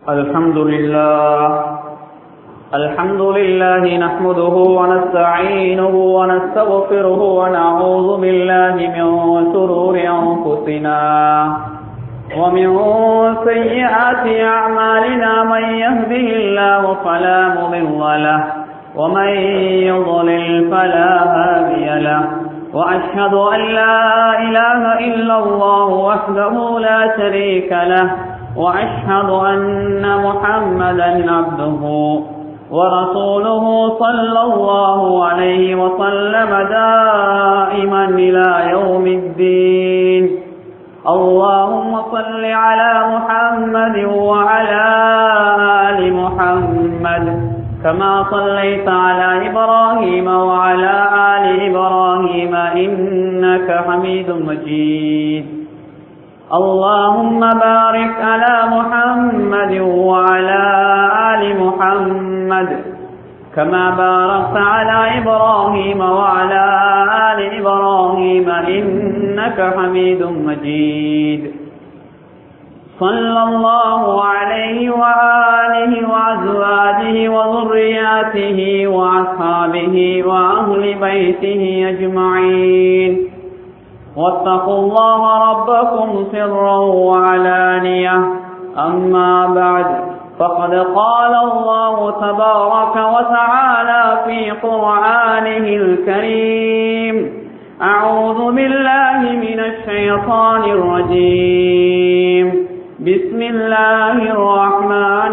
الحمد لله الحمد لله نحمده ونستعينه ونستغفره ونعوذ بالله من شرور أنفسنا ومن سيئات أعمالنا من يهده الله فلا مضل له ومن يضلل فلا هادي له وأشهد أن لا إله إلا الله وحده لا شريك له وأشهد أن محمدا عبده ورسوله صلى الله عليه وسلم دائما إلى يوم الدين اللهم صل على محمد وعلى آل محمد كما صليت على إبراهيم وعلى آل إبراهيم إنك حميد مجيد اللهم بارك على محمد وعلى آل محمد كما باركت على إبراهيم وعلى آل إبراهيم إنك حميد مجيد صلى الله عليه وآله وأزواجه وذرياته وأصحابه وأهل بيته أجمعين واتقوا الله ربكم سرا وعلانية أما بعد فقد قال الله تبارك وتعالى في قرآنه الكريم أعوذ بالله من الشيطان الرجيم بسم الله الرحمن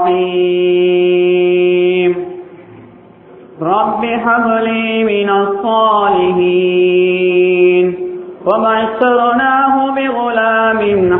الرحيم رب هب لي من الصالحين وبشرناه بغلام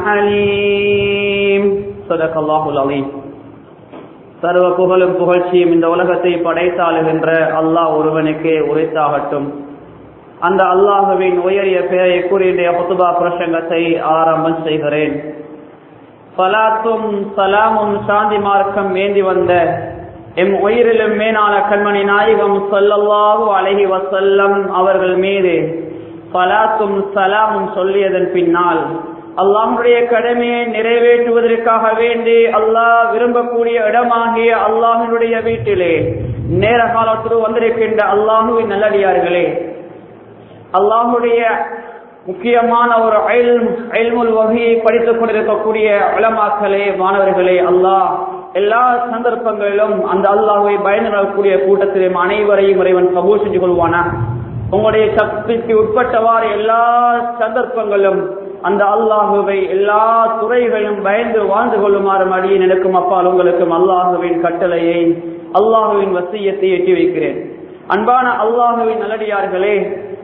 حليم صدق الله العظيم சர்வ புகழும் புகழ்ச்சியும் இந்த உலகத்தை படைத்தாளுகின்ற அல்லாஹ் ஒருவனுக்கே உரைத்தாகட்டும் அந்த அல்லாஹுவின் உயரிய பெயரை கூறிய புத்துபா பிரசங்கத்தை ஆரம்பம் செய்கிறேன் சலாத்தும் சலாமும் சாந்தி மார்க்கம் ஏந்தி வந்த எம் உயிரிலும் மேலான கண்மணி நாயகம் சொல்லல்லாஹு அழகி வசல்லம் அவர்கள் மீது சலாத்தும் சலாமும் சொல்லியதன் பின்னால் அல்லாஹுடைய கடமையை நிறைவேற்றுவதற்காக வேண்டி அல்லாஹ் விரும்பக்கூடிய இடமாகிய அல்லாஹினுடைய வீட்டிலே நேர காலத்தோடு வந்திருக்கின்ற அல்லாஹுவின் நல்லடியார்களே அல்லாஹுடைய முக்கியமான ஒரு அயல்முல் வகையை படித்துக் கொண்டிருக்கக்கூடிய உலமாக்களே மாணவர்களே அல்லாஹ் எல்லா சந்தர்ப்பங்களிலும் அந்த அல்லாஹுவை பயன்படக்கூடிய கூட்டத்திலே அனைவரையும் இறைவன் கபூர் செஞ்சு கொள்வானா உங்களுடைய சக்திக்கு உட்பட்டவாறு எல்லா சந்தர்ப்பங்களும் அந்த அல்லாஹுவை எல்லா துறைகளும் பயந்து வாழ்ந்து கொள்ளுமாறு அடியே எனக்கும் அப்பால் உங்களுக்கும் அல்லாஹுவின் கட்டளையை அல்லாஹுவின் வசியத்தை எட்டி வைக்கிறேன் அன்பான அல்லாஹுவின் நல்லடியார்களே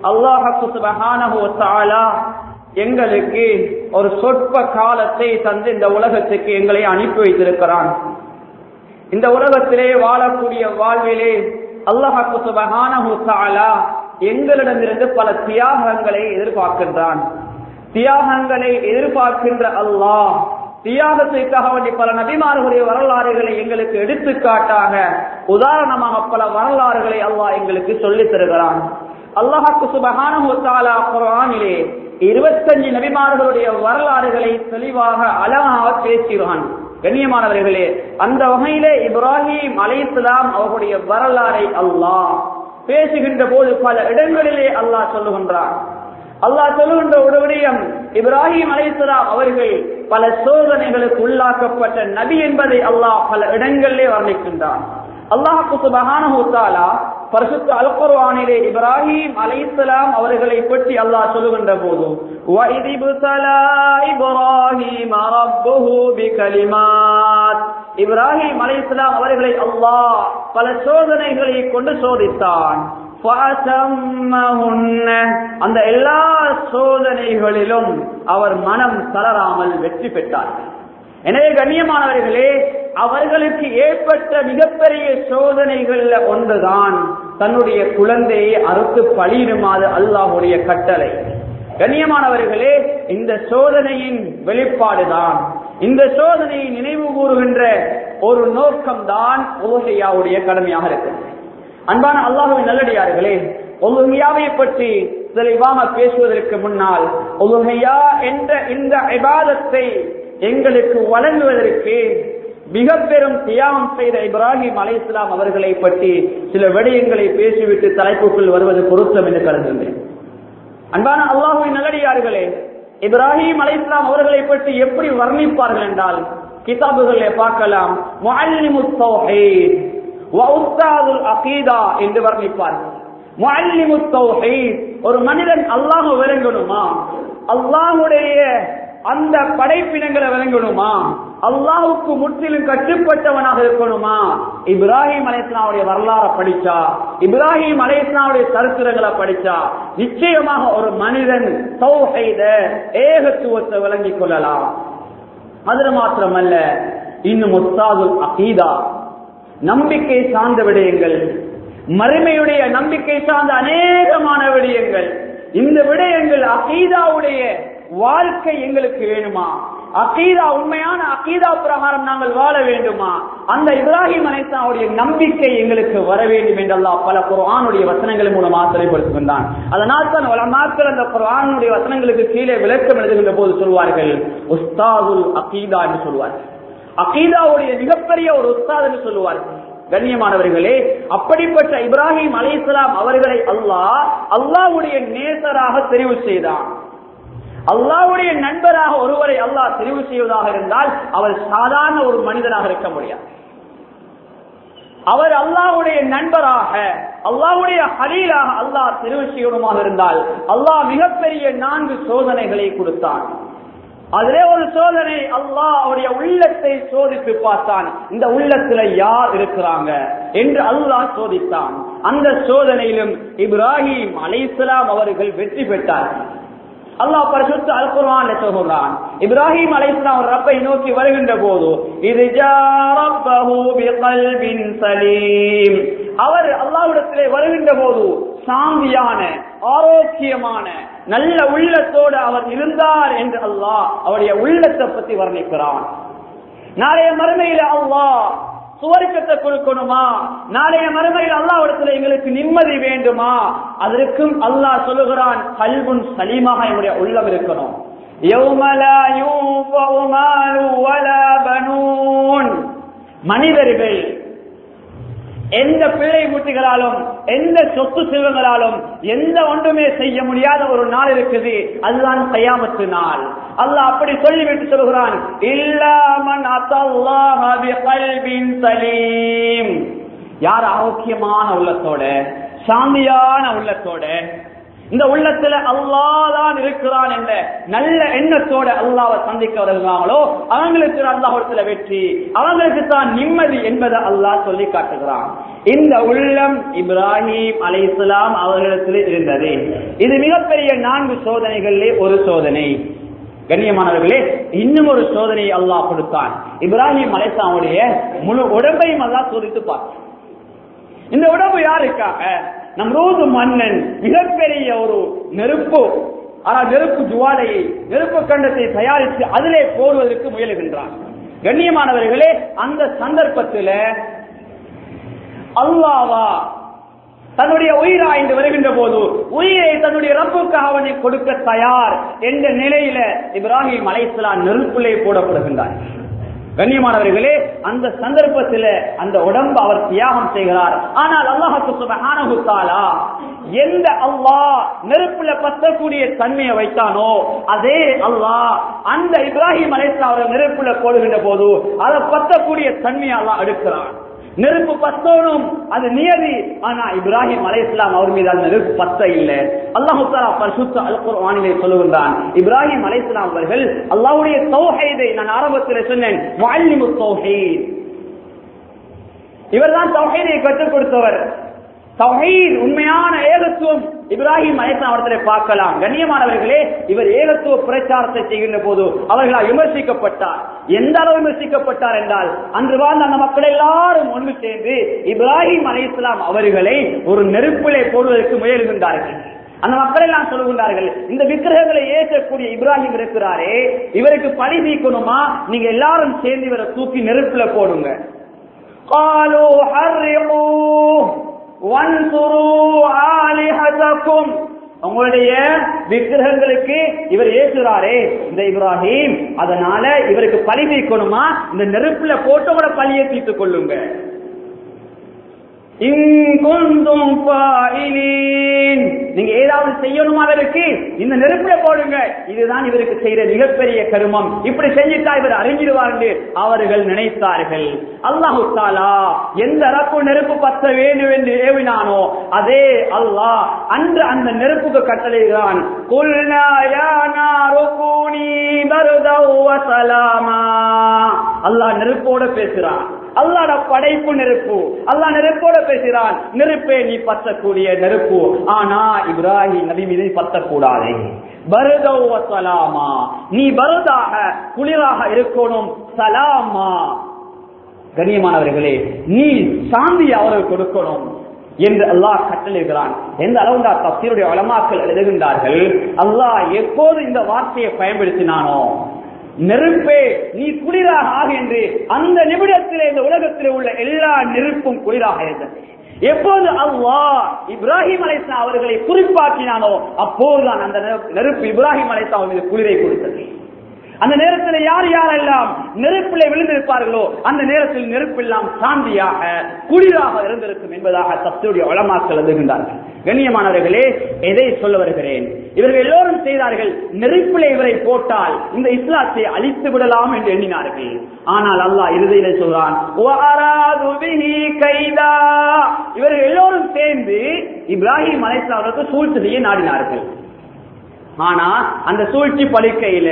அல்லாஹாலா எங்களுக்கு ஒரு சொற்ப காலத்தை தந்து இந்த உலகத்துக்கு எங்களை அனுப்பி வைத்திருக்கிறான் இந்த உலகத்திலே வாழக்கூடிய வாழ்விலே அல்லாஹாக்கு சுபகானா எங்களிடமிருந்து பல தியாகங்களை எதிர்பார்க்கின்றான் தியாகங்களை எதிர்பார்க்கின்ற அல்லாஹ் தியாகத்திற்காக வேண்டி பல நபிமார்களுடைய வரலாறுகளை எங்களுக்கு எடுத்துக்காட்டாக உதாரணமாக பல வரலாறுகளை அல்லாஹ் எங்களுக்கு சொல்லித் தருகிறான் அல்லாஹாக்கு சுபகான குரானிலே இருபத்தஞ்சு நபிமார்களுடைய வரலாறுகளை தெளிவாக அழகாக பேசுகிறான் கண்ணியமானவர்களே அந்த வகையிலே இப்ராஹிம் அலைத்துலாம் அவர்களுடைய வரலாறை அல்லாஹ் பேசுகின்ற போது பல இடங்களிலே அல்லாஹ் சொல்லுகின்றான் அல்லாஹ் சொல்லுகின்ற ஒரு விடயம் இப்ராஹிம் அலைத்துலாம் அவர்கள் பல சோதனைகளுக்கு உள்ளாக்கப்பட்ட நபி என்பதை அல்லாஹ் பல இடங்களிலே வர்ணிக்கின்றான் அல்லாஹு சுபஹானஹுத்தாலா பரிசுத்த அல் குர்ஆனிலே இப்ராஹிம் அலைஹிஸ்ஸலாம் அவர்களை பற்றி அல்லாஹ் சொல்லுகின்ற போது வஇதிபுதலா இப்ராஹிம் ரப்புஹு பிகலிமாத் இப்ராஹிம் அலைஹிஸ்ஸலாம் அவர்களை அல்லாஹ் பல சோதனைகளை கொண்டு சோதித்தான் அந்த எல்லா சோதனைகளிலும் அவர் மனம் தளராமல் வெற்றி பெற்றார் எனவே கண்ணியமானவர்களே அவர்களுக்கு ஏற்பட்ட மிகப்பெரிய சோதனைகள்ல ஒன்றுதான் தன்னுடைய குழந்தையை அறுத்து பழியிடுமாறு அல்லாஹுடைய கட்டளை கண்ணியமானவர்களே இந்த சோதனையின் வெளிப்பாடுதான் இந்த சோதனையை நினைவு கூறுகின்ற ஒரு நோக்கம்தான் உலகையாவுடைய கடமையாக இருக்கிறது அன்பான அல்லாஹுவின் நல்லடியார்களே ஒலுகையாவை பற்றி தெளிவாக பேசுவதற்கு முன்னால் ஒலுகையா என்ற இந்த இபாதத்தை எங்களுக்கு வழங்குவதற்கு மிக பெரும் தியாகம் செய்த இப்ராஹிம் அலை இஸ்லாம் அவர்களை பற்றி சில விடயங்களை பேசிவிட்டு தலைப்புக்குள் வருவது பொருத்தம் என்று கருதுகின்றேன் அன்பான அல்லாஹுவின் நல்லடியார்களே இப்ராஹிம் அலை இஸ்லாம் அவர்களை பற்றி எப்படி வர்ணிப்பார்கள் என்றால் கிதாபுகளை பார்க்கலாம் முஅல்லிமு தௌஹீத் வ உஸ்தாதுல் அகீதா என்று வர்ணிப்பார்கள் முஅல்லிமு தௌஹீத் ஒரு மனிதன் அல்லாஹ் விளங்கணுமா அல்லாஹ்வுடைய அந்த படைப்பினங்களை விளங்கணுமா அல்லாஹுக்கு முற்றிலும் கட்டுப்பட்டவனாக இருக்கணுமா இப்ராஹிம் அலைஸ்லாவுடைய வரலாறை படிச்சா இப்ராஹிம் அலைஸ்லாவுடைய சரித்திரங்களை படிச்சா நிச்சயமாக ஒரு மனிதன் சௌஹைத ஏகத்துவத்தை விளங்கிக் கொள்ளலாம் அது மாத்திரமல்ல இன்னும் முஸ்தாதுல் அகீதா நம்பிக்கை சார்ந்த விடயங்கள் மறுமையுடைய நம்பிக்கை சார்ந்த அநேகமான விடயங்கள் இந்த விடயங்கள் அகீதாவுடைய வாழ்க்கை எங்களுக்கு வேணுமா அகீதா உண்மையான அகீதா பிரகாரம் நாங்கள் வாழ வேண்டுமா அந்த இப்ராஹிம் அனைத்தாவுடைய நம்பிக்கை எங்களுக்கு வர வேண்டும் என்றெல்லாம் பல குரானுடைய வசனங்கள் மூலமாக தெளிவுபடுத்துகின்றான் அதனால் தான் பல நாட்கள் அந்த குரானுடைய வசனங்களுக்கு கீழே விளக்கம் எழுதுகின்ற போது சொல்வார்கள் உஸ்தாதுல் அகீதா என்று சொல்வார்கள் அகீதாவுடைய மிகப்பெரிய ஒரு உஸ்தாத் என்று சொல்லுவார்கள் கண்ணியமானவர்களே அப்படிப்பட்ட இப்ராஹிம் அலை அவர்களை அல்லாஹ் அல்லாஹ்வுடைய நேசராக தெரிவு செய்தான் அல்லாஹ்வுடைய நண்பராக ஒருவரை அல்லாஹ் தெரிவு செய்வதாக இருந்தால் அவர் சாதாரண ஒரு மனிதனாக இருக்க முடியாது அவர் அல்லாஹ்வுடைய நண்பராக அல்லாஹ்வுடைய ஹலீலாக அல்லாஹ் தெரிவு செய்யணுமாக இருந்தால் அல்லாஹ் மிகப்பெரிய நான்கு சோதனைகளை கொடுத்தான் அதிலே ஒரு சோதனை அல்லாஹ் அவருடைய உள்ளத்தை சோதித்து பார்த்தான் இந்த உள்ளத்துல யார் இருக்கிறாங்க என்று அல்லாஹ் சோதித்தான் அந்த சோதனையிலும் இப்ராஹிம் அலைசலாம் அவர்கள் வெற்றி பெற்றார்கள் அல்லாஹ் பரிசுத்த அல் குர்ஆன்ல சொல்கிறான் இப்ராஹிம் அலைஹிஸ்ஸலாம் ரப்பை நோக்கி வருகின்ற போது இது ரப்பஹு பிகல்பின் சலீம் அவர் அல்லாஹ்விடத்திலே வருகின்ற போது சாந்தியான ஆரோக்கியமான நல்ல உள்ளத்தோடு அவர் இருந்தார் என்று அல்லாஹ் அவருடைய உள்ளத்தை பத்தி வர்ணிக்கிறான் நாளைய மறுமையில அல்லாஹ் சுவர்க்கத்தை கொடுக்கணுமா நாளைய மறுமையில் அல்லாவிடத்துல எங்களுக்கு நிம்மதி வேண்டுமா அதற்கும் அல்லாஹ் சொல்லுகிறான் கல்புன் சலீமாக என்னுடைய உள்ளம் இருக்கணும் மனிதர்கள் எந்த பிள்ளை மூட்டிகளாலும் எந்த சொத்து செல்வங்களாலும் எந்த ஒன்றுமே செய்ய முடியாத ஒரு நாள் இருக்குது அதுதான் கையாமத்து நாள் அல்லாஹ் அப்படி சொல்லிவிட்டு சொல்கிறான் இல்லாமன் சலீம் யார் ஆரோக்கியமான உள்ளத்தோட சாந்தியான உள்ளத்தோட இந்த உள்ளத்துல அல்லாஹ் தான் இருக்கிறான் என்ற நல்ல எண்ணத்தோட அல்லாவை சந்திக்க வருகிறாங்களோ அவங்களுக்கு அல்லாஹத்துல வெற்றி அவங்களுக்கு தான் நிம்மதி என்பதை அல்லாஹ் சொல்லி காட்டுகிறான் இந்த உள்ளம் இப்ராஹிம் அலை இஸ்லாம் அவர்களிடத்தில் இருந்தது இது மிகப்பெரிய நான்கு சோதனைகளிலே ஒரு சோதனை கண்ணியமானவர்களே இன்னும் ஒரு சோதனையை அல்லாஹ் கொடுத்தான் இப்ராஹிம் அலைசாமுடைய முழு உடம்பையும் அல்லாஹ் சோதித்து பார்த்தான் இந்த உடம்பு யாருக்காக நம் ரோது மன்னன் மிகப்பெரிய ஒரு நெருப்பு ஆனால் நெருப்பு ஜுவாலையை நெருப்பு கண்டத்தை தயாரித்து அதிலே போடுவதற்கு முயலுகின்றான் கண்ணியமானவர்களே அந்த சந்தர்ப்பத்தில் அல்லாவா தன்னுடைய உயிரா என்று வருகின்ற போது உயிரை தன்னுடைய ரப்புக்காக அவனை கொடுக்க தயார் என்ற நிலையில இப்ராஹிம் அலைசலாம் நெருப்புலே போடப்படுகின்றார் கண்ணியமானவர்களே அந்த சந்தர்ப்பத்தில் அந்த உடம்பு அவர் தியாகம் செய்கிறார் ஆனால் அல்லாஹு சுபஹானஹுத்தாலா எந்த அல்லாஹ் நெருப்புல பத்தக்கூடிய தன்மையை வைத்தானோ அதே அல்லாஹ் அந்த இப்ராஹிம் அலைஸ்லாம் அவரை நெருப்புல போடுகின்ற போது அதை பத்தக்கூடிய தன்மையை அல்லாஹ் எடுக்கிறான் நெருப்பு பத்தோனும் அது நியதி ஆனா இப்ராஹிம் அலை இஸ்லாம் அவர் மீது அந்த நெருப்பு பத்த இல்லை அல்லாஹு பரிசுத்த அல்குர் வானிலை சொல்லுகின்றான் இப்ராஹிம் அலை இஸ்லாம் அவர்கள் அல்லாவுடைய தௌஹீதை நான் ஆரம்பத்தில் சொன்னேன் முஅல்லிமு தௌஹீத் இவர்தான் தௌஹீதை கற்றுக் கொடுத்தவர் தௌஹீத் உண்மையான ஏகத்துவம் இப்ராஹிம் அலைஹிஸ்ஸலாம் அவர்களை பார்க்கலாம் கண்ணியமானவர்களே இவர் ஏகத்துவ பிரச்சாரத்தை செய்கின்ற போது அவர்களால் விமர்சிக்கப்பட்டார் எந்த அளவு விமர்சிக்கப்பட்டார் என்றால் அன்று வாழ்ந்த அந்த மக்கள் எல்லாரும் ஒன்று சேர்ந்து இப்ராஹிம் அலைஹிஸ்ஸலாம் அவர்களை ஒரு நெருப்பிலே போடுவதற்கு முயல்கின்றார்கள் அந்த மக்கள் எல்லாம் சொல்லுகின்றார்கள் இந்த விக்கிரகங்களை ஏற்றக்கூடிய இப்ராஹிம் இருக்கிறாரே இவருக்கு பழி நீக்கணுமா நீங்க எல்லாரும் சேர்ந்து இவரை தூக்கி நெருப்புல போடுங்க قالوا حرقوه وانصروا آلهتكم உங்களுடைய விக்கிரகங்களுக்கு இவர் ஏசுறாரே இந்த இப்ராஹிம் அதனால இவருக்கு பழி தீர்க்கணுமா இந்த நெருப்புல போட்டு கூட பழியை தீர்த்துக் கொள்ளுங்க இங்குந்தும் பாயிலீன். நீங்க ஏதாவது செய்யணுமா அவருக்கு இந்த நெருப்புல போடுங்க இதுதான் இவருக்கு செய்த மிகப்பெரிய கருமம் இப்படி செஞ்சுட்டா இவர் அறிஞ்சிடுவார் என்று அவர்கள் நினைத்தார்கள் அல்லாஹு தாலா எந்த அரப்பு நெருப்பு பத்த வேண்டும் என்று ஏவினானோ அதே அல்லாஹ் அன்று அந்த நெருப்புக்கு கட்டளைதான் குல்னா யா நாரு கூனி பருதவ் வ சலாமா அல்லாஹ் நெருப்போட பேசுறான் அல்லாட படைப்பு நெருப்பு அல்லாஹ் நெருப்போட பேசுகிறான் நெருப்பே நீ பத்தக்கூடிய நெருப்பு ஆனா இப்ராஹிம் நபி மீது பத்தக்கூடாது பருதவ் வ சலாமா நீ பருதாக குளிராக இருக்கணும் சலாமா கண்ணியமானவர்களே நீ சாந்தி அவருக்கு கொடுக்கணும் என்று அல்லாஹ் கட்டளைகிறான் எந்த அளவுண்டா தப்சீருடைய வளமாக்கள் எழுதுகின்றார்கள் அல்லாஹ் எப்போது இந்த வார்த்தையை பயன்படுத்தினானோ நெருப்பே நீ குளிராக ஆக என்று அந்த நிமிடத்திலே இந்த உலகத்திலே உள்ள எல்லா நெருப்பும் குளிராக இருந்தது எப்போது அல்லாஹ் இப்ராஹிம் அலைஸ்லாம் அவர்களை குறிப்பாக்கினானோ அப்போதுதான் அந்த நெருப்பு- நெருப்பு இப்ராஹிம் அலைஸ்லாம் அவர் மீது குளிரை கொடுத்தது அந்த நேரத்தில் யார் யாரெல்லாம் நெருப்பிலே விழுந்திருப்பார்களோ அந்த நேரத்தில் நெருப்பெல்லாம் சாந்தியாக குளிராக இருந்திருக்கும் என்பதாக தத்துடைய வளமாக்கல் எழுதுகின்றார்கள் கண்ணியமானவர்களே எதை சொல்ல வருகிறேன் இவர்கள் எல்லோரும் செய்தார்கள் நெருப்பிலே இவரை போட்டால் இந்த இஸ்லாத்தை அழித்து விடலாம் என்று எண்ணினார்கள் ஆனால் அல்லாஹ் இறுதியிலே சொல்றான் "வஅராது பிஹி கைதா." இவர்கள் எல்லோரும் சேர்ந்து இப்ராஹிம் அலைஹிஸ்ஸலாம் அவர்களுக்கு சூழ்ச்சி செய்ய நாடினார்கள் ஆனா அந்த சூழ்ச்சி பலிக்கையில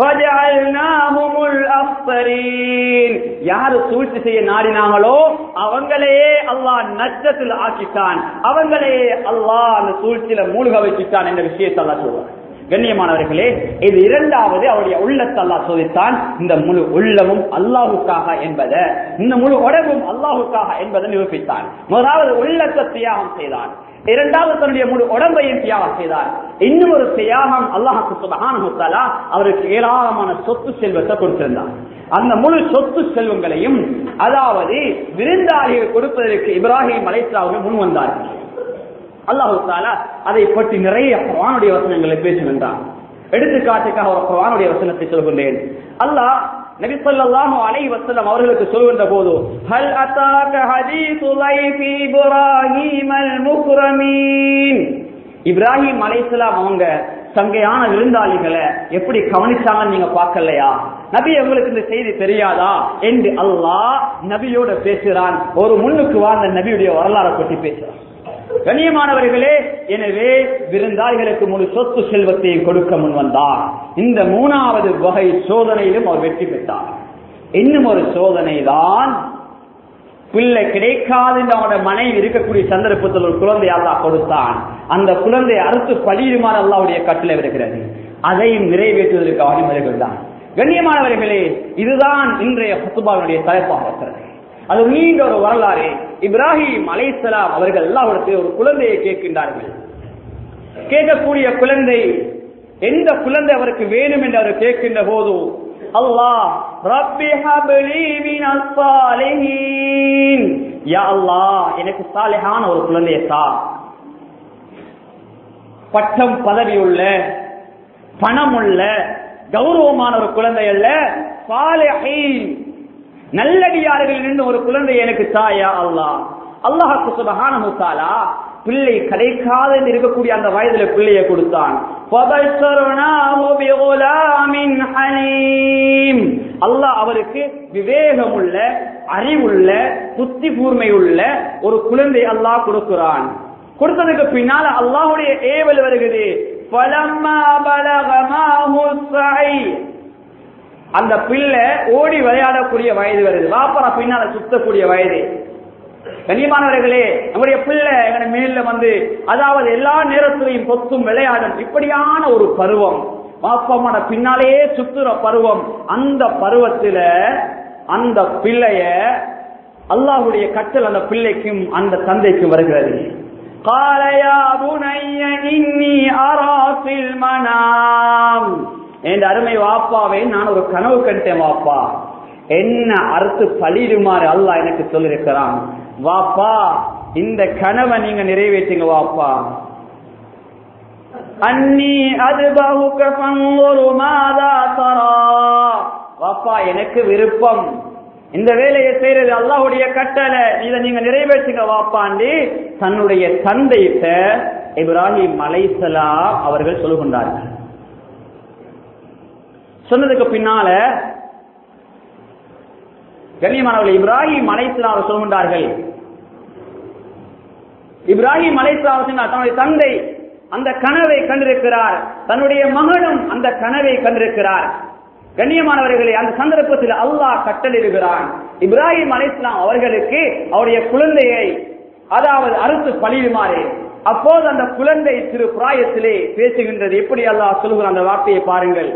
ஃபஜஅல்நாஹுமுல் அஃபரீன். யாரு சூழ்ச்சி செய்ய நாடினாங்களோ அவங்களையே அல்லாஹ் நஷ்டத்தில் ஆக்கிட்டான் அவங்களையே அல்லாஹ் அந்த சூழ்ச்சியில மூழ்க வச்சுட்டான் என்ற விஷயத்தை அல்லாஹ் சொல்றான் கண்ணியமானவர்களே இது இரண்டாவது அவருடைய உள்ளத்தை அல்லாஹ் சோதித்தான் இந்த முழு உள்ளமும் அல்லாஹுக்காக என்பதை இந்த முழு உடம்பும் அல்லாஹுக்காக என்பதை நிரூபித்தான் முதலாவது உள்ளத்தை தியாகம் செய்தான் இரண்டாவது தன்னுடைய முழு உடம்பையும் தியாகம் செய்தார் இன்னும் ஒரு தியாகம் அல்லாஹு சுபஹானஹு தஆலா அவருக்கு ஏராளமான சொத்து செல்வத்தை கொடுத்திருந்தார் அந்த முழு சொத்து செல்வங்களையும் அதாவது விருந்தாளிகள் கொடுப்பதற்கு இப்ராஹிம் அலைஹிஸ்ஸலாம் முன் வந்தார்கள் அல்லாஹு தாலா அதை பற்றி நிறைய குர்ஆனுடைய வசனங்களை பேசுகின்றான் எடுத்துக்காட்டுக்காக ஒரு குர்ஆனுடைய வசனத்தை சொல்கின்றேன் அல்லாஹ் நபி ஸல்லல்லாஹு அலைஹி வஸல்லம் அவர்களுக்கு சொல்கின்ற போது ஹல் அதாக ஹதீஸு லைஃபி இப்ராஹீமல் முக்ரமீன் இப்ராஹிம் அலைஹிஸ்ஸலாம் அவங்க சங்கையான விருந்தாளிகளை எப்படி கவனிச்சாங்கன்னு நீங்க பார்க்கலையா நபி உங்களுக்கு இந்த செய்தி தெரியாதா என்று அல்லாஹ் நபியோட பேசுகிறான் ஒரு முன்னுக்கு வாழ்ந்த நபியுடைய வரலாறை பற்றி பேசுறான் கண்ணியமானவர்களே எனவே விருந்தாளிகளுக்கு முழு சொத்து செல்வத்தை கொடுக்க முன் வந்தார் இந்த மூணாவது வகை சோதனையிலும் அவர் வெற்றி பெற்றார் இன்னும் ஒரு சோதனை தான் பிள்ளை கிடைக்காது என்று அவனோட மனைவி இருக்கக்கூடிய சந்தர்ப்பத்தில் ஒரு குழந்தை அல்லாஹ் கொடுத்தான் அந்த குழந்தையை அறுத்து பழியுமாறு அல்லாவுடைய கட்டளை வருகிறது அதையும் நிறைவேற்றுவதற்கு அவன் வருகின்றான் கண்ணியமானவர்களே இதுதான் இன்றைய ஹத்துபாவுடைய தலைப்பாக இருக்கிறது அது நீண்ட ஒரு வரலாறு இப்ராஹிம் அலைசலாம் அவர்கள் எல்லாவிடத்தையும் ஒரு குழந்தையை கேட்கின்றார்கள் கேட்கக்கூடிய குழந்தை எந்த குழந்தை அவருக்கு வேணும் என்று அவர் கேட்கின்ற போது அல்லாஹ் ரப்பி ஹப்லி மினஸ் சாலிஹீன் யா அல்லாஹ் எனக்கு சாலிஹான ஒரு குழந்தையை தா பட்டம் பதவி உள்ள பணம் உள்ள கௌரவமான ஒரு குழந்தை அல்ல சாலிஹீன் நல்லடியார்கள் நின்று ஒரு குழந்தை எனக்கு தாயா அல்லாஹ் அல்லாஹுக்கு சுபஹானஹு தஆலா பிள்ளை கிடைக்காத என்று இருக்கக்கூடிய அந்த வயதுல பிள்ளையை கொடுத்தான் فَبَشَّرْنَاهُ بِغُلَامٍ حَلِيمٍ அல்லாஹ் அவருக்கு விவேகமுள்ள அறிவுள்ள புத்தி கூர்மையுள்ள ஒரு குழந்தை அல்லாஹ் கொடுக்கிறான் கொடுத்ததுக்கு பின்னால அல்லாஹ்வுடைய ஏவல் வருகிறது فَلَمَّا بَلَغَ مَعَهُ السَّعْيُ அந்த பிள்ளை ஓடி விளையாடக்கூடிய வயது வருது வாப்பரா பின்னால சுத்தக்கூடிய வயது கண்ணியமானவர்களே நம்முடைய பிள்ளை எங்க மேல வந்து அதாவது எல்லா நேரத்திலையும் கொத்தும் விளையாடும் இப்படியான ஒரு பருவம் வாப்பமான பின்னாலேயே சுத்துற பருவம் அந்த பருவத்துல அந்த பிள்ளைய அல்லாஹுடைய கற்றல் அந்த பிள்ளைக்கும் அந்த தந்தைக்கும் வருகிறது قال يا بني إني أرى في المنام என் அருமை வாப்பாவை நான் ஒரு கனவு கண்டேன் வாப்பா என்ன அறுத்து பழிடுமாறு அல்லாஹ் எனக்கு சொல்லிருக்கிறான் வாப்பா இந்த கனவை நீங்க நிறைவேற்றுங்க வாப்பா அன்னி அதுபகுக ஃபன்ظுரு மாதா தரா வாப்பா எனக்கு விருப்பம் இந்த வேலையை செய்யறது அல்லாஹ்வுடைய கட்டளை இதை நீங்க நிறைவேற்றுங்க வாப்பாண்டி தன்னுடைய தந்தையிட்ட இப்ராஹிம் அலைஹிஸ்ஸலாம் அவர்கள் சொல்லுகின்றார்கள் சொன்னதுக்கு பின்னால கண்ணியமானவர்கள் இப்ராஹிம் அலைஹிஸ்ஸலாம் அவர் சொல்கின்றார்கள் இப்ராஹிம் அலைஹிஸ்ஸலாம் சொன்னார், தன்னுடைய தந்தை அந்த கனவை கண்டிருக்கிறார் தன்னுடைய மகனும் அந்த கனவை கண்டிருக்கிறார் கண்ணியமானவர்களே அந்த சந்தர்ப்பத்தில் அல்லாஹ் கட்டளிடுகிறான் இப்ராஹிம் அலைஹிஸ்ஸலாம் அவர்களுக்கு அவருடைய குழந்தையை அதாவது அறுத்து பழியுமாறு அப்போது அந்த குழந்தை சிறு பிராயத்திலே பேசுகின்றது எப்படி அல்லாஹ் சொல்லுகிற அந்த வார்த்தையை பாருங்கள்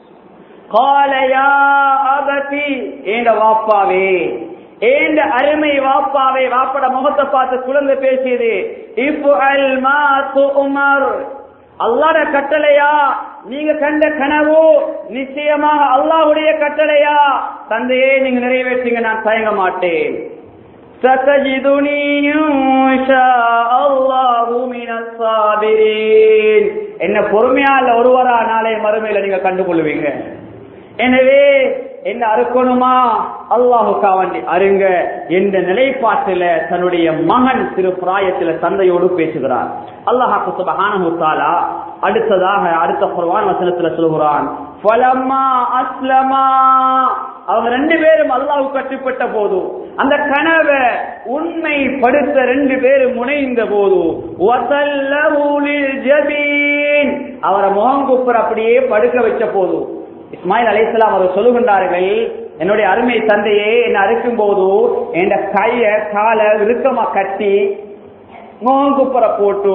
காலையா அபதி ஏண்ட வாப்பாவே ஏண்ட அருமை வாப்பாவே வாப்பட முகத்தை பார்த்து குழந்தை பேசியது இப்போ அல் மா உமர் அல்லாட கட்டளையா நீங்க கண்ட கனவு நிச்சயமாக அல்லாஹ்வுடைய கட்டளையா தந்தையே நீங்க நிறைவேற்றுங்க நான் தயங்க மாட்டேன் ستجدني إن شاء الله من الصابرين என்ன பொறுமையால ஒருவரா நாளை மறுமையில நீங்க கண்டுகொள்வீங்க எனவே என்ன அறுக்கணுமா அல்லாஹுக்கா வேண்டி அருங்க என்ற நிலைப்பாட்டில தன்னுடைய மகன் சிறு பிராயத்தில தந்தையோடு பேசுகிறார் அல்லாஹாக்கு சுபஹானஹு தஆலா அடுத்ததாக அடுத்த குர்ஆன் வசனத்துல சொல்கிறான் ஃபலம்மா அஸ்லமா அவங்க ரெண்டு பேரும் அல்லாஹ் கட்டுப்பட்ட போது அந்த கனவை உண்மைப்படுத்த ரெண்டு பேரும் முனைந்த போது வஸல்லஹு லில் ஜபீன் அவரை முகங்குப்புற அப்படியே படுக்க வச்ச போது இஸ்மாயில் அலைஹிஸ்ஸலாம் அவர் சொல்லுகின்றார்கள் என்னுடைய அருமை தந்தையே என்னை அறுக்கும் போது என் கைய காலை இறுக்கமா கட்டி முகங்குப்புற போட்டு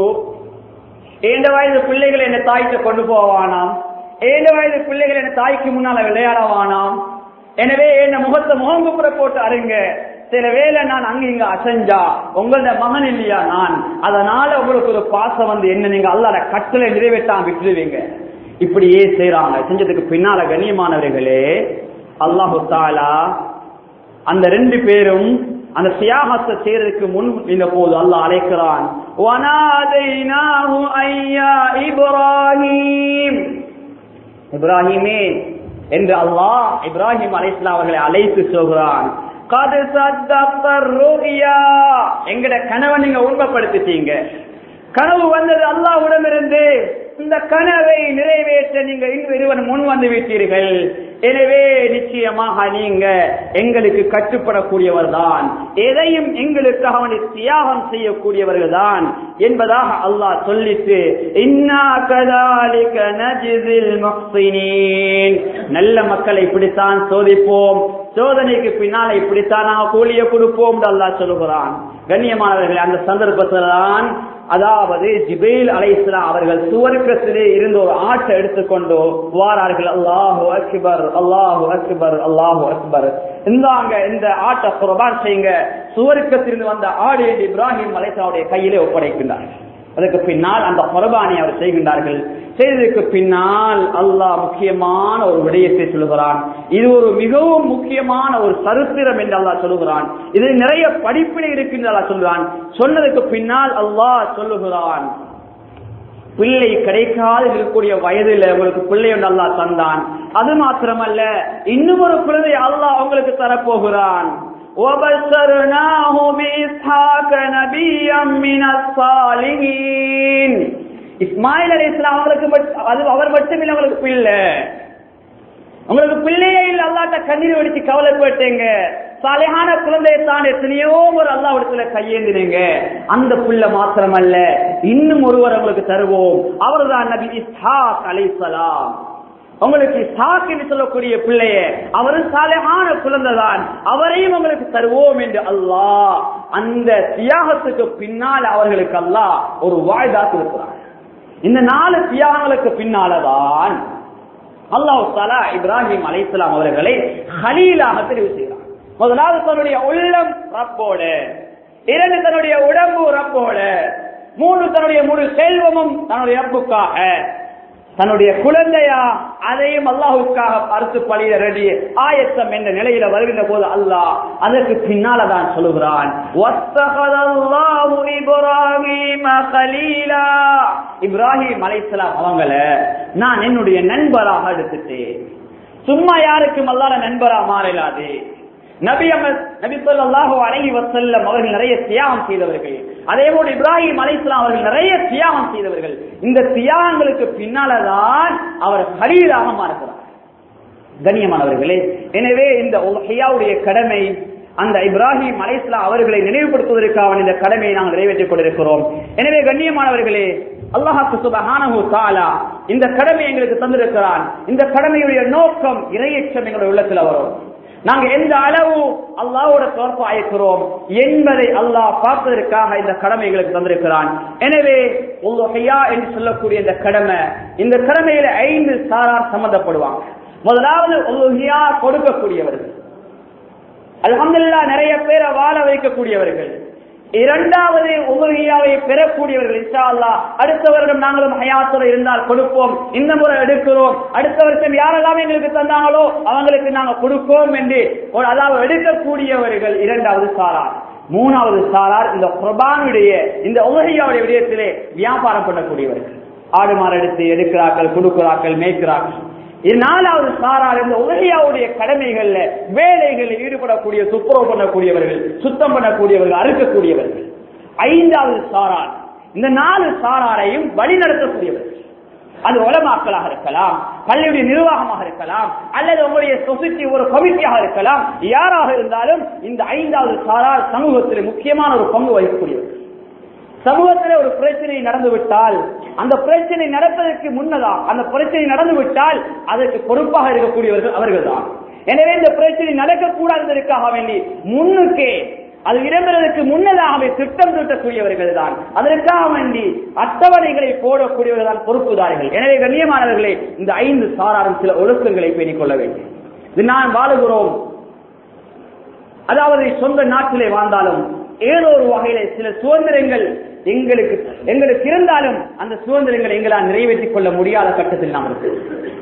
ஏழு வயது பிள்ளைகள் என்ன தாய்க்கு கொண்டு போவானாம் ஏழு வயது பிள்ளைகள் என்ன தாய்க்கு முன்னால விளையாடவானாம் எனவே என்ன முகத்தை முகங்குப்புற போட்டு அருங்க சில வேளை நான் அங்க இங்க அசைஞ்சா உங்களோட மகன் இல்லையா நான் அதனால உங்களுக்கு ஒரு பாசம் வந்து என்ன நீங்க அல்லாத கட்டளை நிறைவேற்றாம விட்டுருவீங்க இப்படியே செய்யறாங்க செஞ்சதுக்கு பின்னால கண்ணியமானவர்களே அல்லாஹு தாலா அந்த ரெண்டு பேரும் அந்த தியாகத்தை செய்யறதுக்கு முன் இந்த போது அல்லாஹ் அழைக்கிறான் வனாதைனாஹு ஐயா இப்ராஹிம் இப்ராஹிமே என்று அல்லாஹ் இப்ராஹிம் அலைஹிஸ்ஸலாம் அவர்களை அழைத்து சொல்கிறான் கது சத்தப்பர் ருயா எங்கட கனவை நீங்க உண்மைப்படுத்திட்டீங்க கனவு வந்தது அல்லாஹ்விடமிருந்து இந்த கனவை நிறைவேற்ற நீங்க இருவன் முன் வந்து விட்டீர்கள் எனவே நிச்சயமாக நீங்க எங்களுக்கு கட்டுப்படக்கூடியவர் தான் எதையும் எங்களுக்கு அவனை தியாகம் செய்யக்கூடியவர்கள் தான் என்பதாக அல்லாஹ் சொல்லிட்டு இன்னா கதாலிக நஜிதில் முஹ்சினீன் நல்ல மக்களை இப்படித்தான் சோதிப்போம் சோதனைக்கு பின்னால இப்படித்தான் நாங்கள் கூலிய கொடுப்போம் என்று அல்லாஹ் சொல்லுகிறான் கண்ணியமானவர்கள் அந்த சந்தர்ப்பத்தில் தான் அதாவது ஜிபேல் அலைஸ்லாம் அவர்கள் சுவர்க்கத்திலே இருந்து ஒரு ஆட்டை எடுத்துக்கொண்டு வாரார்கள் அல்லாஹு அக்பர் அல்லாஹு அக்பர் அல்லாஹு அக்பர் இந்தாங்க இந்த ஆட்டை குர்பான் செய்யுங்க சுவர்க்கத்திலிருந்து வந்த ஆடு என்று இப்ராஹிம் அலைசாவுடைய கையிலே ஒப்படைக்கின்றார்கள் அதுக்கு பின்னால் அந்த குர்பானை அவர் செய்கின்றார்கள் செய்ததுக்கு பின்னால் அல்லாஹ் முக்கியமான ஒரு விடயத்தை சொல்லுகிறான் இது ஒரு மிகவும் முக்கியமான ஒரு சரித்திரம் என்று அல்லாஹ் சொல்லுகிறான் இது நிறைய படிப்பினை இருக்கின்ற அல்லாஹ் சொல்லுகிறான் சொன்னதுக்கு பின்னால் அல்லாஹ் சொல்லுகிறான் பிள்ளை கிடைக்காது இருக்கக்கூடிய வயதில் உங்களுக்கு பிள்ளை ஒன்று அல்லாஹ் தந்தான் அது மாத்திரமல்ல இன்னும் ஒரு குழந்தை அல்லாஹ் உங்களுக்கு தரப்போகிறான் وبشرناه بإسحاق نبيا من الصالحين இஸ்மாயில் அலி இஸ்லாம் அவங்களுக்கு மட்- அது அவர் மட்டுமில்லை அவங்களுக்கு பிள்ளை உங்களுக்கு பிள்ளையே இல்ல அல்லாட்ட கண்ணீர் வெடிச்சு கவலைப்பட்டீங்க சாலையான குழந்தையை தான் எத்தனையோ ஒரு அல்லா இடத்துல கையேந்தினீங்க அந்த புள்ள மாத்திரமல்ல இன்னும் ஒருவர் உங்களுக்கு தருவோம் அவர்தான் நபி இஸ்ஹாக் அலைஹிஸ்ஸலாம் உங்களுக்கு இஸ்ஹாக் என்று சொல்லக்கூடிய பிள்ளைய அவரும் சாலையான குழந்தை தான் அவரையும் உங்களுக்கு தருவோம் என்று அல்லாஹ் அந்த தியாகத்துக்கு பின்னால் அவர்களுக்கு அல்லாஹ் ஒரு வாய்தா கொடுக்கிறார் இந்த நாலு தியாகங்களுக்கு பின்னாலதான் அல்லாஹ் தாலா இப்ராஹிம் அலைஹிஸ்ஸலாம் அவர்களை ஹலீலாக தெரிவு செய்கிறார் முதலாவது தன்னுடைய உள்ளம் ரப்போடு இரண்டு தன்னுடைய உடம்பு ரப்போடு மூன்று தன்னுடைய முழு செல்வமும் தன்னுடைய ரப்புக்காக தன்னுடைய குழந்தையா அதையும் அல்லாஹுக்காக அறுத்து பழிய ரெடி ஆயத்தம் என்ற நிலையில வருகின்ற போது அல்லாஹ் அதற்கு பின்னால தான் சொல்லுகிறான் "வத்தகதல்லாஹு இப்ராஹீம கலீலா." இப்ராஹிம் அலைஹிஸ்ஸலாம் அவங்கள நான் என்னுடைய நண்பராக எடுத்துட்டேன் சும்மா யாருக்கும் அல்லாத நண்பரா மாறலாது நபி அமர் நபி ஸல்லல்லாஹு அலைஹி வஸல்லம் அவர்கள் நிறைய தியாகம் செய்தவர்கள் அதே போல இப்ராஹிம் அலைஹிஸ்ஸலாம் அவர்கள் நிறைய தியாகம் செய்தவர்கள் இந்த தியாகங்களுக்கு பின்னாலதான் அவர் ஹலீலாக மாறுகிறார் கண்ணியமானவர்களே எனவே இந்த உலகையாவுடைய கடமை அந்த இப்ராஹிம் அலைஹிஸ்ஸலாம் அவர்களை நினைவுபடுத்துவதற்காக இந்த கடமையை நாங்கள் நிறைவேற்றிக் கொண்டிருக்கிறோம் எனவே கண்ணியமானவர்களே அல்லாஹாக்கு சுபஹானஹு தஆலா இந்த கடமை எங்களுக்கு தந்திருக்கிறான் இந்த கடமையுடைய நோக்கம் இறையச்சம் எங்களுடைய உள்ளத்தில் வரும் நாங்க எந்த அளவு அல்லாஹ்வோட தொடர்பு ஆயிருக்கிறோம் என்பதை அல்லாஹ் பார்ப்பதற்காக இந்த கடமை எங்களுக்கு தந்திருக்கிறான் எனவே உலகையா என்று சொல்லக்கூடிய இந்த கடமை இந்த கடமையில ஐந்து சாரார் சம்பந்தப்படுவாங்க முதலாவது உலகையா கொடுக்கக்கூடியவர்கள் அல்ஹம்துலில்லாஹ் நிறைய பேரை வாழ வைக்கக்கூடியவர்கள் இரண்டாவது உபகியாவை பெறக்கூடியவர்கள் இன்ஷா அல்லாஹ் அடுத்த வருடம் நாங்களும் ஹயாத்துல இருந்தால் கொடுப்போம் இந்த முறை எடுக்கிறோம் அடுத்த வருஷம் யாரெல்லாம் எங்களுக்கு தந்தாங்களோ அவங்களுக்கு நாங்க கொடுப்போம் என்று ஒரு அதாவது எடுக்கக்கூடியவர்கள் இரண்டாவது சாரார் மூணாவது சாரார் இந்த குர்பானுடைய இந்த உலகியாவுடைய விடயத்திலே வியாபாரம் பண்ணக்கூடியவர்கள் ஆடு மாடு எடுத்து எடுக்கிறார்கள் கொடுக்கிறார்கள் மேய்க்கிறார்கள் இது நாலாவது சாரார் இந்த உலகியாவுடைய கடமைகள்ல வேலைகளில் ஈடுபடக்கூடிய துப்புரவு பண்ணக்கூடியவர்கள் சுத்தம் பண்ணக்கூடியவர்கள் அறுக்கக்கூடியவர்கள் ஐந்தாவது சாரார் இந்த நாலு சாராரையும் வழி நடத்தக்கூடியவர்கள் அது உலமாக்களாக இருக்கலாம் பள்ளியுடைய நிர்வாகமாக இருக்கலாம் அல்லது உங்களுடைய சொசைட்டி ஒரு கமிட்டியாக இருக்கலாம் யாராக இருந்தாலும் இந்த ஐந்தாவது சாரார் சமூகத்தில் முக்கியமான ஒரு பங்கு வகிக்கக்கூடியவர்கள் சமூகத்தில் ஒரு பிரச்சனை நடந்து விட்டால் அந்த பிரச்சனை நடப்பதற்கு முன்னதா அந்த பிரச்சனை நடந்து விட்டால் அதற்கு பொறுப்பாக இருக்கக்கூடியவர்கள் அவர்கள் தான் எனவே இந்த பிரச்சனை நடக்கக்கூடாததற்காக வேண்டி முன்னுக்கே அது இடம்பெறுவதற்கு முன்னதாகவே திட்டம் தீட்டக்கூடியவர்கள் தான் அதற்காக வேண்டி அட்டவணைகளை போடக்கூடியவர்கள் தான் பொறுப்புதாரிகள் எனவே கண்ணியமானவர்களே இந்த ஐந்து சாராரும் சில ஒழுக்கங்களை பேணிக் கொள்ள வேண்டும் இது நான் வாழுகிறோம் அதாவது சொந்த நாட்டிலே வாழ்ந்தாலும் ஏதோ ஒரு வகையில சில சுதந்திரங்கள் எங்களுக்கு எங்களுக்கு இருந்தாலும் அந்த சுதந்திரங்களை எங்களால் நிறைவேற்றிக் கொள்ள முடியாத கட்டத்தில் நாம் இருக்கிறோம்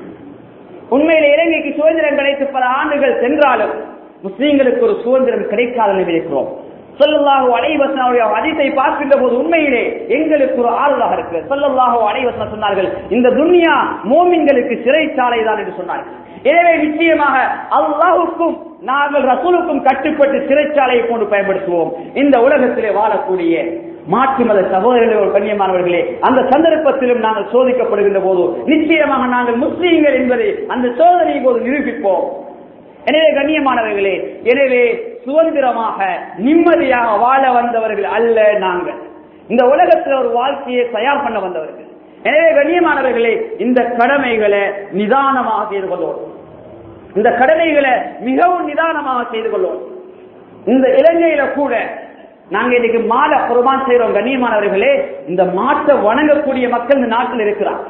உண்மையில இலங்கைக்கு சுதந்திரம் கிடைத்து பல ஆண்டுகள் சென்றாலும் முஸ்லீம்களுக்கு ஒரு சுதந்திரம் கிடைக்காத நிலையில் இருக்கிறோம் சொல்லல்லாஹு அலைவசனுடைய அதித்தை பார்க்கின்ற போது உண்மையிலே எங்களுக்கு ஒரு ஆறுதலாக இருக்கு சொல்லல்லாஹு அலைவசன் சொன்னார்கள் இந்த துன்யா மோமின்களுக்கு சிறைச்சாலை தான் என்று சொன்னார்கள் எனவே நிச்சயமாக அல்லாஹுக்கும் நாங்கள் ரசூலுக்கும் கட்டுப்பட்டு சிறைச்சாலையை கொண்டு பயன்படுத்துவோம் இந்த உலகத்திலே வாழக்கூடிய மாற்று மத சகோதரர்களே ஒரு கண்ணியமானவர்களே அந்த சந்தர்ப்பத்திலும் நாங்கள் சோதிக்கப்படுகின்ற போது நிச்சயமாக நாங்கள் முஸ்லீம்கள் என்பதை அந்த சோதனையின் போது நிரூபிப்போம் எனவே கண்ணியமானவர்களே எனவே சுதந்திரமாக நிம்மதியாக வாழ வந்தவர்கள் அல்ல நாங்கள் இந்த உலகத்தில் ஒரு வாழ்க்கையை தயார் பண்ண வந்தவர்கள் எனவே கண்ணியமானவர்களே இந்த கடமைகளை நிதானமாக செய்து கொள்வோம் இந்த கடமைகளை மிகவும் நிதானமாக செய்து கொள்வோம் இந்த இலங்கையில கூட நாங்க இன்னைக்கு மாலை குர்பான் செய்யறோம் கண்ணியமானவர்களே இந்த மாட்டை வணங்கக்கூடிய மக்கள் இந்த நாட்டில் இருக்கிறாங்க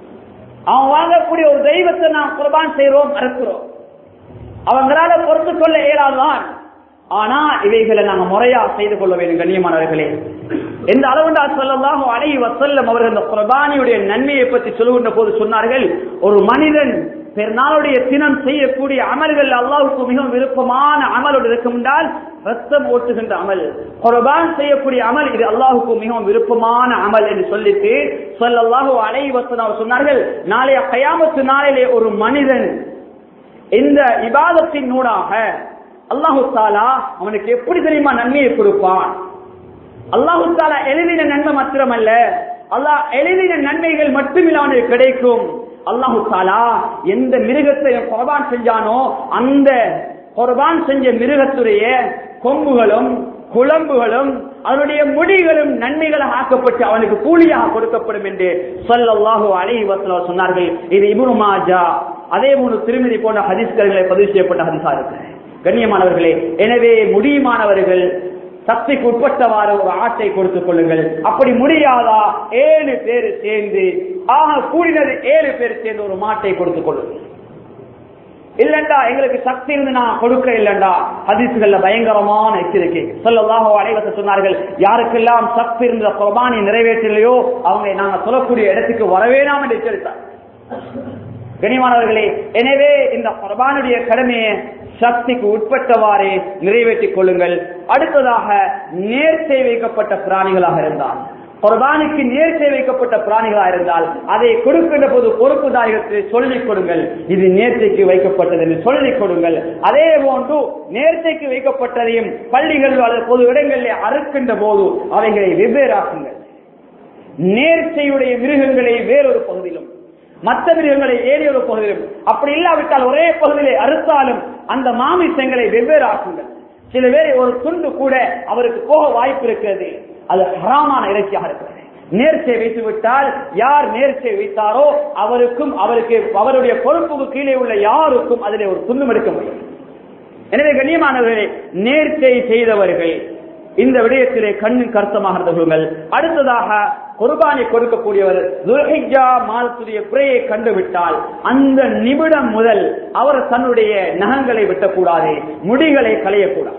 அவன் வாங்கக்கூடிய ஒரு தெய்வத்தை நாம் குர்பான் செய்யறோம் அறுக்கிறோம் அவங்களால பொறுத்து கொள்ள இயலாதான் ஆனா இவைகளை நாங்க முறையா செய்து கொள்ள வேண்டும் கண்ணியமானவர்களே எந்த அளவுண்டா சொல்லலாம் அலை வசல்லம் அவர்கள் இந்த குர்பானியுடைய நன்மையை பற்றி சொல்லுகின்ற போது சொன்னார்கள் ஒரு மனிதன் பெருநாளுடைய தினம் செய்யக்கூடிய அமல்கள் அல்லாவுக்கு மிகவும் விருப்பமான அமலோடு இருக்கும் என்றால் ரத்தம் ஓட்டுகின்ற அமல் குர்பான் செய்யக்கூடிய அமல் இது அல்லாஹுக்கு மிகவும் விருப்பமான அமல் என்று சொல்லிட்டு சொல்லல்லாஹு அலை வசன் அவர் சொன்னார்கள் நாளைய கயாமத்து நாளிலே ஒரு மனிதன் இந்த இபாதத்தின் நூடாக அல்லாஹு தாலா அவனுக்கு எப்படி தெரியுமா நன்மையை கொடுப்பான் அல்லாஹு தாலா எழுதின நன்மை மாத்திரமல்ல அல்லாஹ் எழுதின நன்மைகள் மட்டுமில்ல அவனுக்கு கிடைக்கும் அல்லாஹு தாலா எந்த மிருகத்தை குர்பான் செஞ்சானோ அந்த குர்பான் செஞ்ச மிருகத்துடைய கொம்புகளும் குழம்புகளும் அதனுடைய முடிகளும் நன்மைகளாக ஆக்கப்பட்டு அவனுக்கு கூலியாக கொடுக்கப்படும் என்று சொல்லல்லாஹு அலைஹி வஸல்லம் சொன்னார்கள் இது இப்னு மாஜா அதே மூணு திருமதி போன்ற ஹதீஸ்களை பதிவு செய்யப்பட்ட ஹதீஸா இருக்கு கண்ணியமானவர்களே எனவே முடியுமானவர்கள் சக்திக்கு உட்பட்டவாறு ஒரு ஆட்டை கொடுத்துக் கொள்ளுங்கள் அப்படி முடியாதா ஏழு பேர் சேர்ந்து ஆக கூடினது ஏழு பேர் சேர்ந்து ஒரு மாட்டை கொடுத்துக் கொள்ளுங்கள் இல்லண்டா எங்களுக்கு சக்தி இருந்து நான் கொடுக்க இல்லண்டா ஹதீசுகள்ல பயங்கரமான எச்சரிக்கை சொல்லலாக அனைவச சொன்னார்கள் யாருக்கெல்லாம் சக்தி இருந்த குர்பானி நிறைவேற்றலையோ அவங்க நாங்க சொல்லக்கூடிய இடத்துக்கு வரவேணாம் என்று எச்சரித்தார் கனிமானவர்களே எனவே இந்த குர்பானுடைய கடமையை சக்திக்கு உட்பட்டவாறே நிறைவேற்றிக் கொள்ளுங்கள் அடுத்ததாக நேர்ச்சை வைக்கப்பட்ட பிராணிகளாக இருந்தால் குர்பானிக்கு நேர்ச்சை வைக்கப்பட்ட பிராணிகளாக இருந்தால் அதை கொடுக்கின்ற போது பொறுப்புதாரிகளுக்கு சொல்லிக் கொடுங்கள் இது நேர்ச்சைக்கு வைக்கப்பட்டது என்று சொல்லிக் கொடுங்கள் அதே போன்று நேர்ச்சைக்கு வைக்கப்பட்டதையும் பள்ளிகள் அல்லது பொது இடங்களில் அறுக்கின்ற போது அவைகளை வெவ்வேறாக்குங்கள் நேர்ச்சையுடைய மிருகங்களை வேறொரு பகுதியிலும் மற்ற மிருகங்களை ஏறி ஒரு பகுதியிலும் அப்படி இல்லாவிட்டால் ஒரே பகுதியிலே அறுத்தாலும் அந்த மாமிசங்களை வெவ்வேறு ஆக்குங்கள் சில பேர் ஒரு துண்டு கூட அவருக்கு போக வாய்ப்பு இருக்கிறது அது ஹராமான இறைச்சியாக இருக்கிறது நேர்ச்சை வைத்து விட்டால் யார் நேர்ச்சை வைத்தாரோ அவருக்கும் அவருக்கு அவருடைய பொறுப்புக்கு கீழே உள்ள யாருக்கும் அதிலே ஒரு துண்ணும் எடுக்க முடியும் எனவே கண்ணியமானவர்களே நேர்ச்சை செய்தவர்கள் இந்த விடயத்திலே கண்ணின் கருத்தமாக இருந்து கொள்ளுங்கள் அடுத்ததாக குர்பானை கொடுக்கக்கூடியவர் துல்ஹிஜா மாதத்துடைய குறையை கண்டுவிட்டால் அந்த நிமிடம் முதல் அவர் தன்னுடைய நகங்களை வெட்டக்கூடாது முடிகளை களையக்கூடாது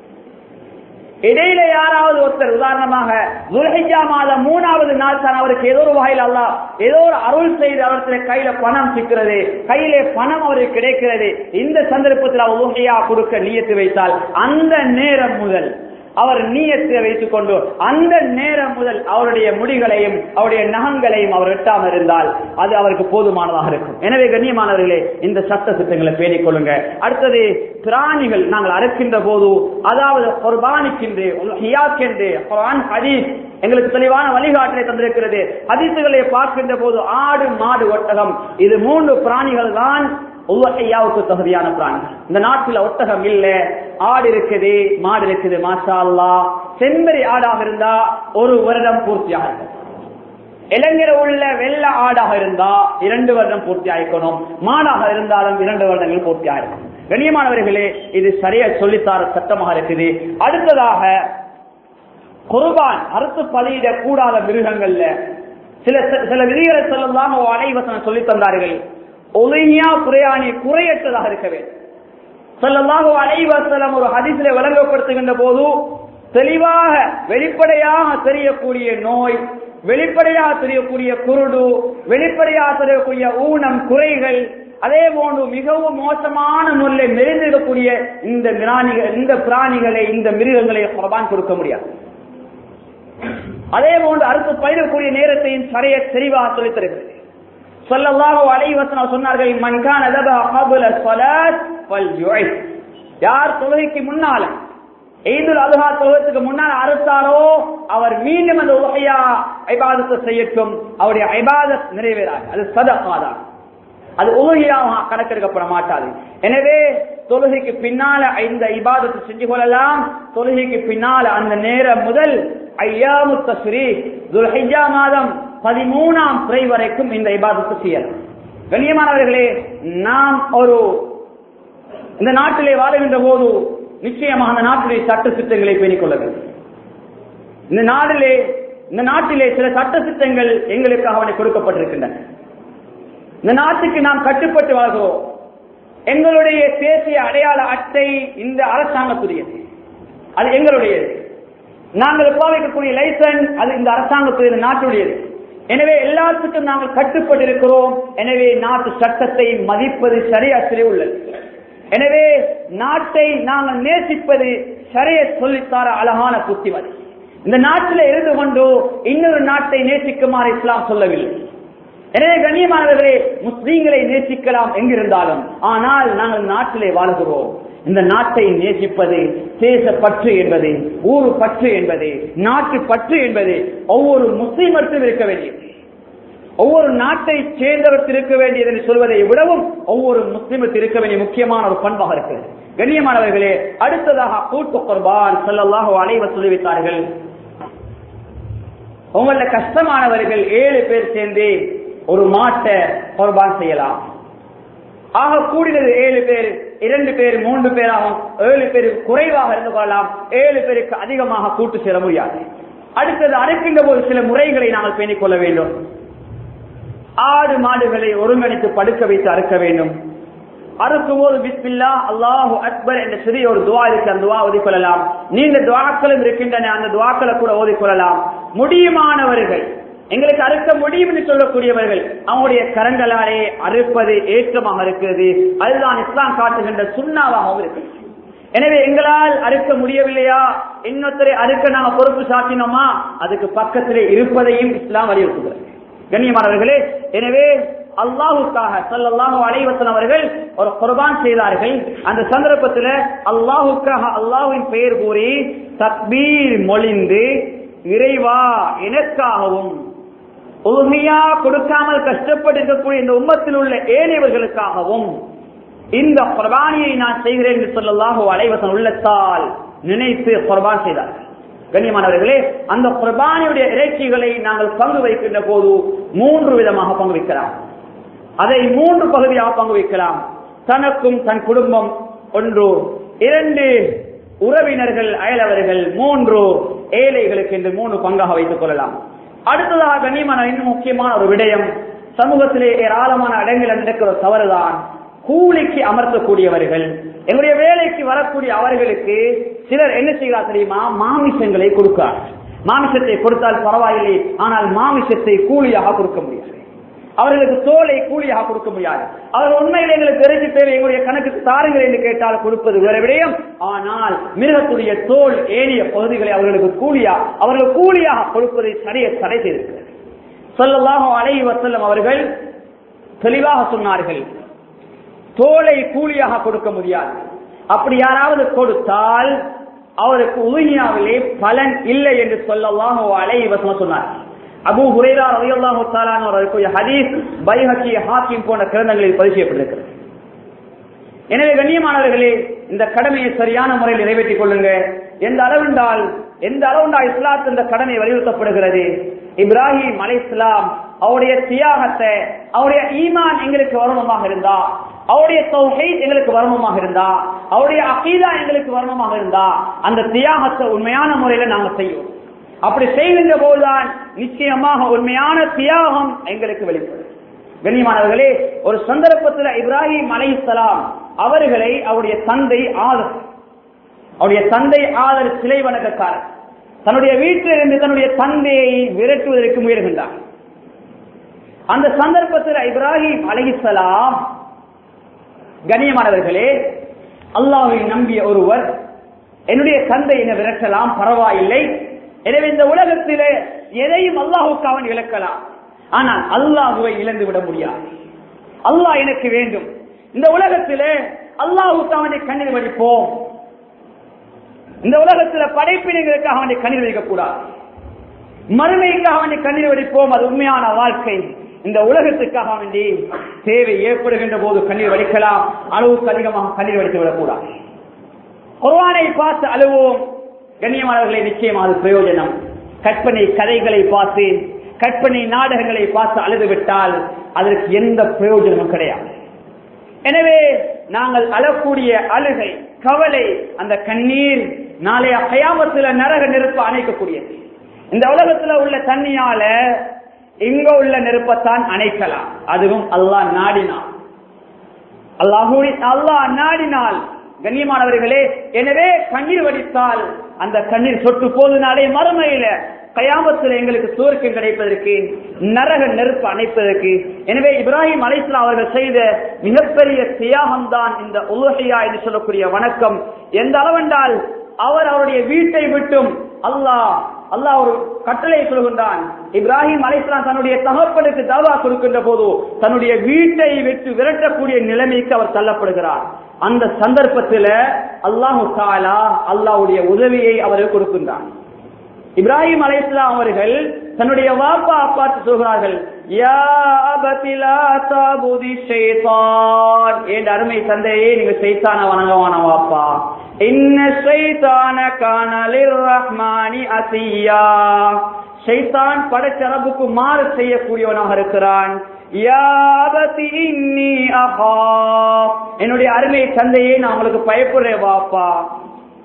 இடையில யாராவது ஒருத்தர் உதாரணமாக துல்ஹிஜா மாதம் மூணாவது நாள் தான் அவருக்கு ஏதோ ஒரு வகையில் அல்ல ஏதோ ஒரு அருள் செய்து அவருக்கு கையில பணம் சிக்கிறது கையிலே பணம் அவருக்கு கிடைக்கிறது இந்த சந்தர்ப்பத்தில் அவர் உலகையா கொடுக்க நியத்து வைத்தால் அந்த நேரம் முதல் அவர் நீயத்தை வைத்துக் கொண்டு அந்த நேரம் முதல் அவருடைய முடிகளையும் அவருடைய நகங்களையும் அவர் வெட்டாமல் இருந்தால் அது அவருக்கு போதுமானதாக இருக்கும் எனவே கண்ணியமானவர்களே இந்த சட்ட திட்டங்களை பேணிக் கொள்ளுங்க அடுத்தது பிராணிகள் நாங்கள் அறுக்கின்ற போது அதாவது குர்பானிக்கின்று ஹியாக்கென்று குர்ஆன் ஹதீஸ் எங்களுக்கு தெளிவான வழிகாட்டலை தந்திருக்கிறது ஹதீசுகளை பார்க்கின்ற போது ஆடு மாடு ஒட்டகம் இது மூன்று பிராணிகள் தான் உலகையாவுக்கு தகுதியான பிராணிகள் இந்த நாட்டில் ஒட்டகம் இல்ல ஆடு இருக்குது மாடு இருக்குது மாஷா அல்லா செம்பரி ஆடாக இருந்தா ஒரு வருடம் பூர்த்தியாக இருக்கும் இளைஞர் உள்ள வெள்ள ஆடாக இருந்தா இரண்டு வருடம் பூர்த்தி ஆயிக்கணும் மாடாக இருந்தாலும் இரண்டு வருடங்கள் பூர்த்தி ஆயிருக்கும் கண்ணியமானவர்களே இது சரியா சொல்லித்தார சட்டமாக இருக்குது அடுத்ததாக குர்பான் அறுத்து பலியிட கூடாத மிருகங்கள்ல சில சில விதிகளை சொல்லலாம் அனைவசனம் சொல்லி தந்தார்கள் ஒலியா குறையானி குறையற்றதாக இருக்க வேண்டும் சொல்லலாக அனைவசலம் ஒரு ஹதிசில விளங்கப்படுத்துகின்ற போது தெளிவாக வெளிப்படையாக தெரியக்கூடிய நோய் வெளிப்படையாக தெரியக்கூடிய குருடு வெளிப்படையாக தெரியக்கூடிய ஊனம் குறைகள் அதே போன்று மிகவும் மோசமான முறையில் மெரிந்திடக்கூடிய இந்த பிராணிகள் இந்த பிராணிகளை இந்த மிருகங்களை குர்பான் கொடுக்க முடியாது அதே போன்று அறுத்து பயிரக்கூடிய நேரத்தையும் சரிய தெளிவாக சொல்லித் தருகிறது சொல்லல்லாஹு அலைஹி வஸல்லம் சொன்னார்கள் மன் கான தபா கபல ஸலாத் ஃபல்யுஇத் யார் தொழுகைக்கு முன்னால ஈதுல் அத்ஹா தொழுகைக்கு முன்னால் அறுத்தாரோ அவர் மீண்டும் அந்த உலகையா ஐபாதத்தை செய்யட்டும் அவருடைய ஐபாதத் நிறைவேறாது அது சதகா தான் அது உலகையாக கணக்கெடுக்கப்பட மாட்டாது எனவே தொழுகைக்கு பின்னால இந்த இபாதத்தை செஞ்சு கொள்ளலாம் தொழுகைக்கு பின்னால அந்த நேரம் முதல் ஐயாமு தஸ்ரீ துல்ஹிஜா மாதம் பதிமூணாம் பிறை வரைக்கும் இந்த இபாதத்தை செய்யலாம் கண்ணியமானவர்களே நாம் ஒரு இந்த நாட்டிலே வாழுகின்ற போது நிச்சயமாக அந்த நாட்டுடைய சட்ட சித்தங்களை பேணிக் கொள்ள வேண்டும் இந்த நாட்டிலே இந்த நாட்டிலே சில சட்ட சித்தங்கள் எங்களுக்காக அவனை கொடுக்கப்பட்டிருக்கின்றன இந்த நாட்டுக்கு நாம் கட்டுப்பட்டு வாழ்கிறோம் எங்களுடைய தேசிய அடையாள அட்டை இந்த அரசாங்கத்துடையது அது எங்களுடையது நாங்கள் பாவிக்கக்கூடிய லைசன்ஸ் அது இந்த அரசாங்கத்துடைய நாட்டுடையது எனவே எல்லாத்துக்கும் நாங்கள் கட்டுப்பட்டு இருக்கிறோம் எனவே நாட்டு சட்டத்தை மதிப்பது சரியாசிலே உள்ளது எனவே நாட்டை நாங்கள் நேசிப்பது சரிய சொல்லித்தார அழகான புத்திமதி இந்த நாட்டில் இருந்து கொண்டு இன்னொரு நாட்டை நேசிக்குமாறு இஸ்லாம் சொல்லவில்லை எனவே கண்ணியமானவர்களே முஸ்லீம்களை நேசிக்கலாம் எங்கிருந்தாலும் ஆனால் நாங்கள் நாட்டிலே வாழ்கிறோம் இந்த நாட்டை நேசிப்பது தேச பற்று என்பது ஊரு பற்று என்பது நாட்டு பற்று என்பது ஒவ்வொரு முஸ்லீமர்க்கும் இருக்க வேண்டியது ஒவ்வொரு நாட்டை சேர்ந்தவருக்கு இருக்க வேண்டியது என்று சொல்வதை விடவும் ஒவ்வொரு முஸ்லிமுக்கு இருக்க வேண்டிய முக்கியமான ஒரு பண்பாக இருக்கிறது கண்ணியமானவர்களே அடுத்ததாக கூட்டு குர்பான் சொல்லலாக அனைவ சொல்லிவிட்டார்கள் உங்கள கஷ்டமானவர்கள் ஏழு பேர் சேர்ந்து ஒரு மாட்டை குர்பான் செய்யலாம் ஆக கூடினது ஏழு பேர் இரண்டு பேர் மூன்று பேராகும் ஏழு பேர் குறைவாக இருந்து கொள்ளலாம் ஏழு பேருக்கு அதிகமாக கூட்டு சேர முடியாது அடுத்தது அறுக்கின்ற போது சில முறைகளை நாங்கள் பேணிக் கொள்ள வேண்டும் ஆடு மாடுகளை ஒருங்கிணைத்து படுக்க வைத்து அறுக்க வேண்டும் அறுக்கும் போது பிஸ்மில்லா அல்லாஹு அக்பர் என்ற சிறிய ஒரு துவா இருக்கு அந்த துவா ஓதிக்கொள்ளலாம் நீண்ட துவாக்களும் இருக்கின்றன அந்த துவாக்களை கூட ஓதிக்கொள்ளலாம் முடியுமானவர்கள் எங்களுக்கு அறுக்க முடியும் என்று சொல்லக்கூடியவர்கள் அவங்களுடைய கரங்களாலே அறுப்பது ஏற்றமாக இருக்கிறது அதுதான் இஸ்லாம் காட்டுகின்ற சுண்ணாவாகவும் இருக்கு எனவே எங்களால் அறுக்க முடியவில்லையா இன்னொருத்தரை அறுக்க நாம பொறுப்பு சாட்டினோமா அதுக்கு பக்கத்திலே இருப்பதையும் இஸ்லாம் வலியுறுத்துகிறது கண்ணியமானவர்களே எனவே அல்லாஹுக்காக சல்லாஹு அலைவசன் அவர்கள் ஒரு குர்பான் செய்தார்கள் அந்த சந்தர்ப்பத்தில் அல்லாஹுக்காக அல்லாஹுவின் பெயர் கூறி தக்பீர் மொழிந்து இறைவா எனக்காகவும் உண்மையா கொடுக்காமல் கஷ்டப்பட்டு இருக்கக்கூடிய இந்த உம்மத்தில் உள்ள ஏழையவர்களுக்காகவும் இந்த குர்பானியை நான் செய்கிறேன் என்று சொல்லலாக அலைவசன் உள்ளத்தால் நினைத்து குர்பான் செய்தார்கள் கண்ணியமானவர்களே அந்த குர்பானியுடைய இறைச்சிகளை நாங்கள் பங்கு வைக்கின்ற போது மூன்று விதமாக பங்கு வைக்கலாம் அதை மூன்று பகுதியாக பங்கு வைக்கலாம் தனக்கும் தன் குடும்பம் ஒன்று இரண்டு உறவினர்கள் அயலவர்கள் மூன்று ஏழைகளுக்கு என்று மூன்று பங்காக வைத்துக் கொள்ளலாம் அடுத்ததாக கண்ணியமான இன்னும் முக்கியமான ஒரு விடயம் சமூகத்திலே ஏராளமான இடங்கள் நடக்கிற தவறுதான் கூலிக்கு அமர்த்தக்கூடியவர்கள் எங்களுடைய வேலைக்கு வரக்கூடிய அவர்களுக்கு சிலர் என்ன செய்கிறார் தெரியுமா மாமிசங்களை கொடுக்கிறார் மாமிசத்தை கொடுத்தால் பரவாயில்லை ஆனால் மாமிசத்தை கூலியாக கொடுக்க முடியாது அவர்களுக்கு தோலை கூலியாக கொடுக்க முடியாது அவர்கள் உண்மையில் எங்களுக்கு தெரிஞ்சு தேவை எங்களுடைய கணக்குக்கு தாருங்கள் என்று கேட்டால் கொடுப்பது வேற விடயம் ஆனால் மிருகத்துடைய தோல் ஏறிய பகுதிகளை அவர்களுக்கு கூலியா அவர்கள் கூலியாக கொடுப்பதை சரிய தடை செய்திருக்கிறது சொல்லலாக அலை வசல்லம் அவர்கள் தெளிவாக சொன்னார்கள் தோலை கூலியாக கொடுக்க முடியாது அப்படி யாராவது கொடுத்தால் அவருக்கு உயினியாவிலே பலன் இல்லை என்று சொல்லலாம் அலை வசனம் சொன்னார் அபு ஹுரேரா ரவியல்லாஹு தாலான ஒரு ஹதீஸ் பைஹக்கி ஹாக்கிம் போன்ற கிரந்தங்களில் பதிவு செய்யப்பட்டிருக்கிறது எனவே கண்ணியமானவர்களே இந்த கடமையை சரியான முறையில் நிறைவேற்றிக் கொள்ளுங்க எந்த அளவுண்டால் எந்த அளவுண்டா இஸ்லாத்து இந்த கடமை வலியுறுத்தப்படுகிறது இப்ராஹிம் அலை இஸ்லாம் அவருடைய தியாகத்தை அவருடைய ஈமான் எங்களுக்கு வருமமாக இருந்தா அவருடைய தொகை எங்களுக்கு வருமமாக இருந்தா அவருடைய அகீதா எங்களுக்கு வருமமாக இருந்தா அந்த தியாகத்தை உண்மையான முறையில நாங்க செய்வோம் அப்படி செய்கின்ற போதுதான் நிச்சயமாக உண்மையான தியாகம் எங்களுக்கு வெளிப்படும் கண்ணியமானவர்களே ஒரு சந்தர்ப்பத்தில் இப்ராஹிம் அலை அவர்களை அவருடைய தந்தை ஆதர் அவருடைய தந்தை ஆதர் சிலை வணக்கக்காரர் தன்னுடைய வீட்டிலிருந்து தன்னுடைய தந்தையை விரட்டுவதற்கு முயல்கின்றார் அந்த சந்தர்ப்பத்தில் இப்ராஹிம் அலைஹிசலாம் கண்ணியமானவர்களே அல்லாஹை நம்பிய ஒருவர் என்னுடைய தந்தை என்ன விரட்டலாம் பரவாயில்லை எனவே இந்த உலகத்திலே எதையும் அல்லாஹுக்கு அவன் இழக்கலாம் ஆனால் அல்லாஹுவை இழந்து விட முடியாது அல்லாஹ் எனக்கு வேண்டும் இந்த உலகத்திலே அல்லாஹுக்கு அவனை கண்ணீர் வடிப்போம் இந்த உலகத்துல படைப்பினங்களுக்காக அவனை கண்ணீர் வைக்கக்கூடாது மறுமைக்காக அவனை கண்ணீர் வடிப்போம் அது உண்மையான வாழ்க்கை இந்த உலகத்துக்காக வேண்டி தேவை ஏற்படுகின்ற போது கண்ணீர் வடிக்கலாம் அளவுக்கு அதிகமாக கண்ணீர் வடித்து விடக்கூடாது குர்வானை பார்த்து அழுவோம் கண்ணியமானவர்களை நிச்சயமாக அது பிரயோஜனம் கற்பனை கதைகளை பார்த்து கற்பனை நாடகங்களை பார்த்து அழுது விட்டால் அதற்கு எந்த பிரயோஜனமும் கிடையாது எனவே நாங்கள் அழக்கூடிய அழுகை கவலை அந்த கண்ணீர் நாளைய கயாமத்துல நரக நெருப்பு அணைக்கக்கூடியது இந்த உலகத்துல உள்ள தண்ணியால இங்க உள்ள நெருப்பத்தான் அணைக்கலாம் அதுவும் அல்லாஹ் நாடினான் அல்லாஹூ அல்லாஹ் நாடினால் கண்ணியமானவர்களே எனவே கண்ணீர் வடித்தால் அந்த கண்ணீர் சொட்டு போதுனாலே மறுமையில கயாமத்தில் எங்களுக்கு சுவர்க்கம் கிடைப்பதற்கு நரக நெருப்பு அணைப்பதற்கு எனவே இப்ராஹிம் அலைஸ்லாம் அவர்கள் செய்த மிகப்பெரிய தியாகம் தான் இந்த உலகையா என்று சொல்லக்கூடிய வணக்கம் எந்த அளவென்றால் அவர் அவருடைய வீட்டை விட்டும் அல்லாஹ் அல்லாஹ் ஒரு கட்டளை சொல்கின்றான் இப்ராஹிம் அலைஸ்லாம் தன்னுடைய தகப்பனுக்கு தாவா கொடுக்கின்ற போது தன்னுடைய வீட்டை விட்டு விரட்டக்கூடிய நிலைமைக்கு அவர் தள்ளப்படுகிறார் அந்த சந்தர்ப்பத்தில் அல்லாஹு தாலா அல்லாஹ்வுடைய உதவியை அவருக்கு கொடுக்கின்றான் இப்ராஹிம் அலைஹிஸ்ஸலாம் அவர்கள் தன்னுடைய வாப்பா பார்த்து சொல்கிறார்கள் யா அபதி லா தபுதி ஷைத்தான் என் அருமை தந்தையே நீங்க சைத்தான வணங்கவான வாப்பா இன்ன ஷைத்தான கான லிர்ரஹ்மானி அசியா ஷைத்தான் படைச்ச ரப்புக்கு மாறு செய்யக்கூடியவனாக இருக்கிறான் யா அபதி இன்னி அஹாப் என்னுடைய அருமை தந்தையே நான் உங்களுக்கு பயப்படுறேன் வாப்பா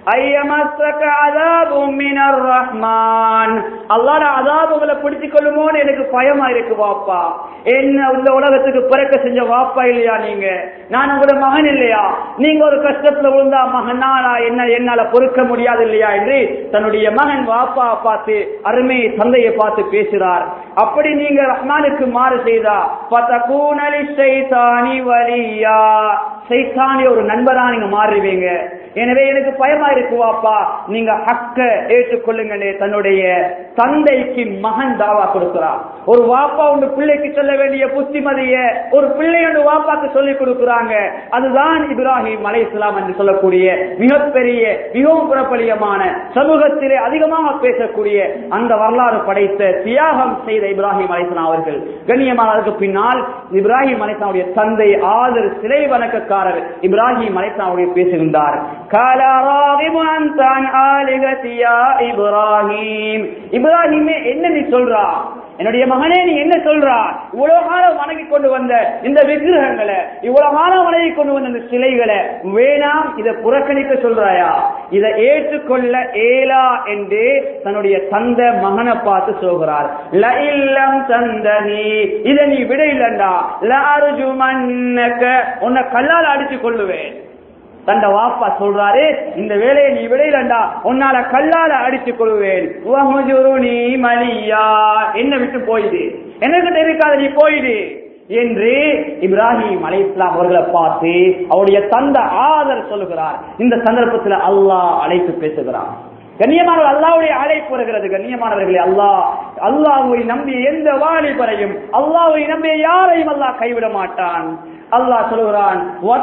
ஐயமஸ்ஸக அதாபும் மினர் ரஹ்மான் அல்லாஹ் அதாபுகளை பிடித்துக் கொள்ளுமோன்னு எனக்கு பயமா இருக்கு வாப்பா என்ன இந்த உலகத்துக்கு பிறக்க செஞ்ச வாப்பா இல்லையா நீங்க நான் உங்களோட மகன் இல்லையா நீங்க ஒரு கஷ்டத்துல விழுந்தா மகனாலா என்ன என்னால பொறுக்க முடியாது இல்லையா என்று தன்னுடைய மகன் வாப்பா பார்த்து அருமை தந்தையை பார்த்து பேசுறார் அப்படி நீங்க ரஹ்மானுக்கு மாறு செய்தா பத்தகூனலி சைத்தானி வலியா சைத்தானி ஒரு நண்பரா நீங்க மாறுவீங்க எனவே எனக்கு பயமா இருக்கு வாப்பா நீங்க ஹக்க ஏற்றுக்கொள்ளுங்களே தன்னுடைய தந்தைக்கு மகன் தாவா கொடுக்கிறார் ஒரு வாப்பா உங்க பிள்ளைக்கு சொல்ல வேண்டிய புத்திமதிய ஒரு பிள்ளை ஒன்று வாப்பாக்கு சொல்லி கொடுக்கிறாங்க அதுதான் இப்ராஹிம் அலை இஸ்லாம் என்று சொல்லக்கூடிய மிகப்பெரிய மிகவும் புறப்பலியமான சமூகத்திலே அதிகமாக பேசக்கூடிய அந்த வரலாறு படைத்த தியாகம் செய்த இப்ராஹிம் அலைசலாம் அவர்கள் கண்ணியமானதற்கு பின்னால் இப்ராஹிம் அலைசலாவுடைய தந்தை ஆதர் சிலை வணக்கக்காரர் இப்ராஹிம் அலைசலாவுடைய பேசுகின்றார் قال راغب أنت عن آلهتي يا إبراهيم இப்ராஹிமே என்ன நீ சொல்றா என்னுடைய மகனே நீ என்ன சொல்றா இவ்வளவு காலம் வணங்கி கொண்டு வந்த இந்த விக்கிரகங்களை இவ்வளவு காலம் வணங்கி கொண்டு வந்த இந்த சிலைகளை வேணாம் இதை புறக்கணிக்க சொல்றாயா இதை ஏற்றுக்கொள்ள ஏலா என்று தன்னுடைய தந்த மகனை பார்த்து சொல்கிறார் ல இல்லம் தந்தனி இதை நீ விட இல்லண்டா ல அருஜுமன்னக உன்னை கல்லால் அடித்துக் கொள்ளுவேன் தண்ட வாப்பா சொல்றாரு இந்த வேலையை நீ விடையிலண்டா உன்னால கல்லால அடித்துக் கொள்வேன் நீ மலியா என்ன விட்டு போயிடு எனக்கு இருக்காத நீ போயிடு என்று இப்ராஹிம் அலை இஸ்லாம் அவர்களை பார்த்து அவருடைய தந்த ஆதர் சொல்லுகிறார் இந்த சந்தர்ப்பத்தில் அல்லாஹ் அழைத்து பேசுகிறார் கண்ணியமானவர் அல்லாவுடைய அழைப்பு வருகிறது கண்ணியமானவர்களே அல்லாஹ் அல்லாஹுவை நம்பிய எந்த வாலிபரையும் அல்லாஹுவை நம்பிய யாரையும் அல்லாஹ் கைவிட மாட்டான் அல்லாஹ் சொல்கிறான்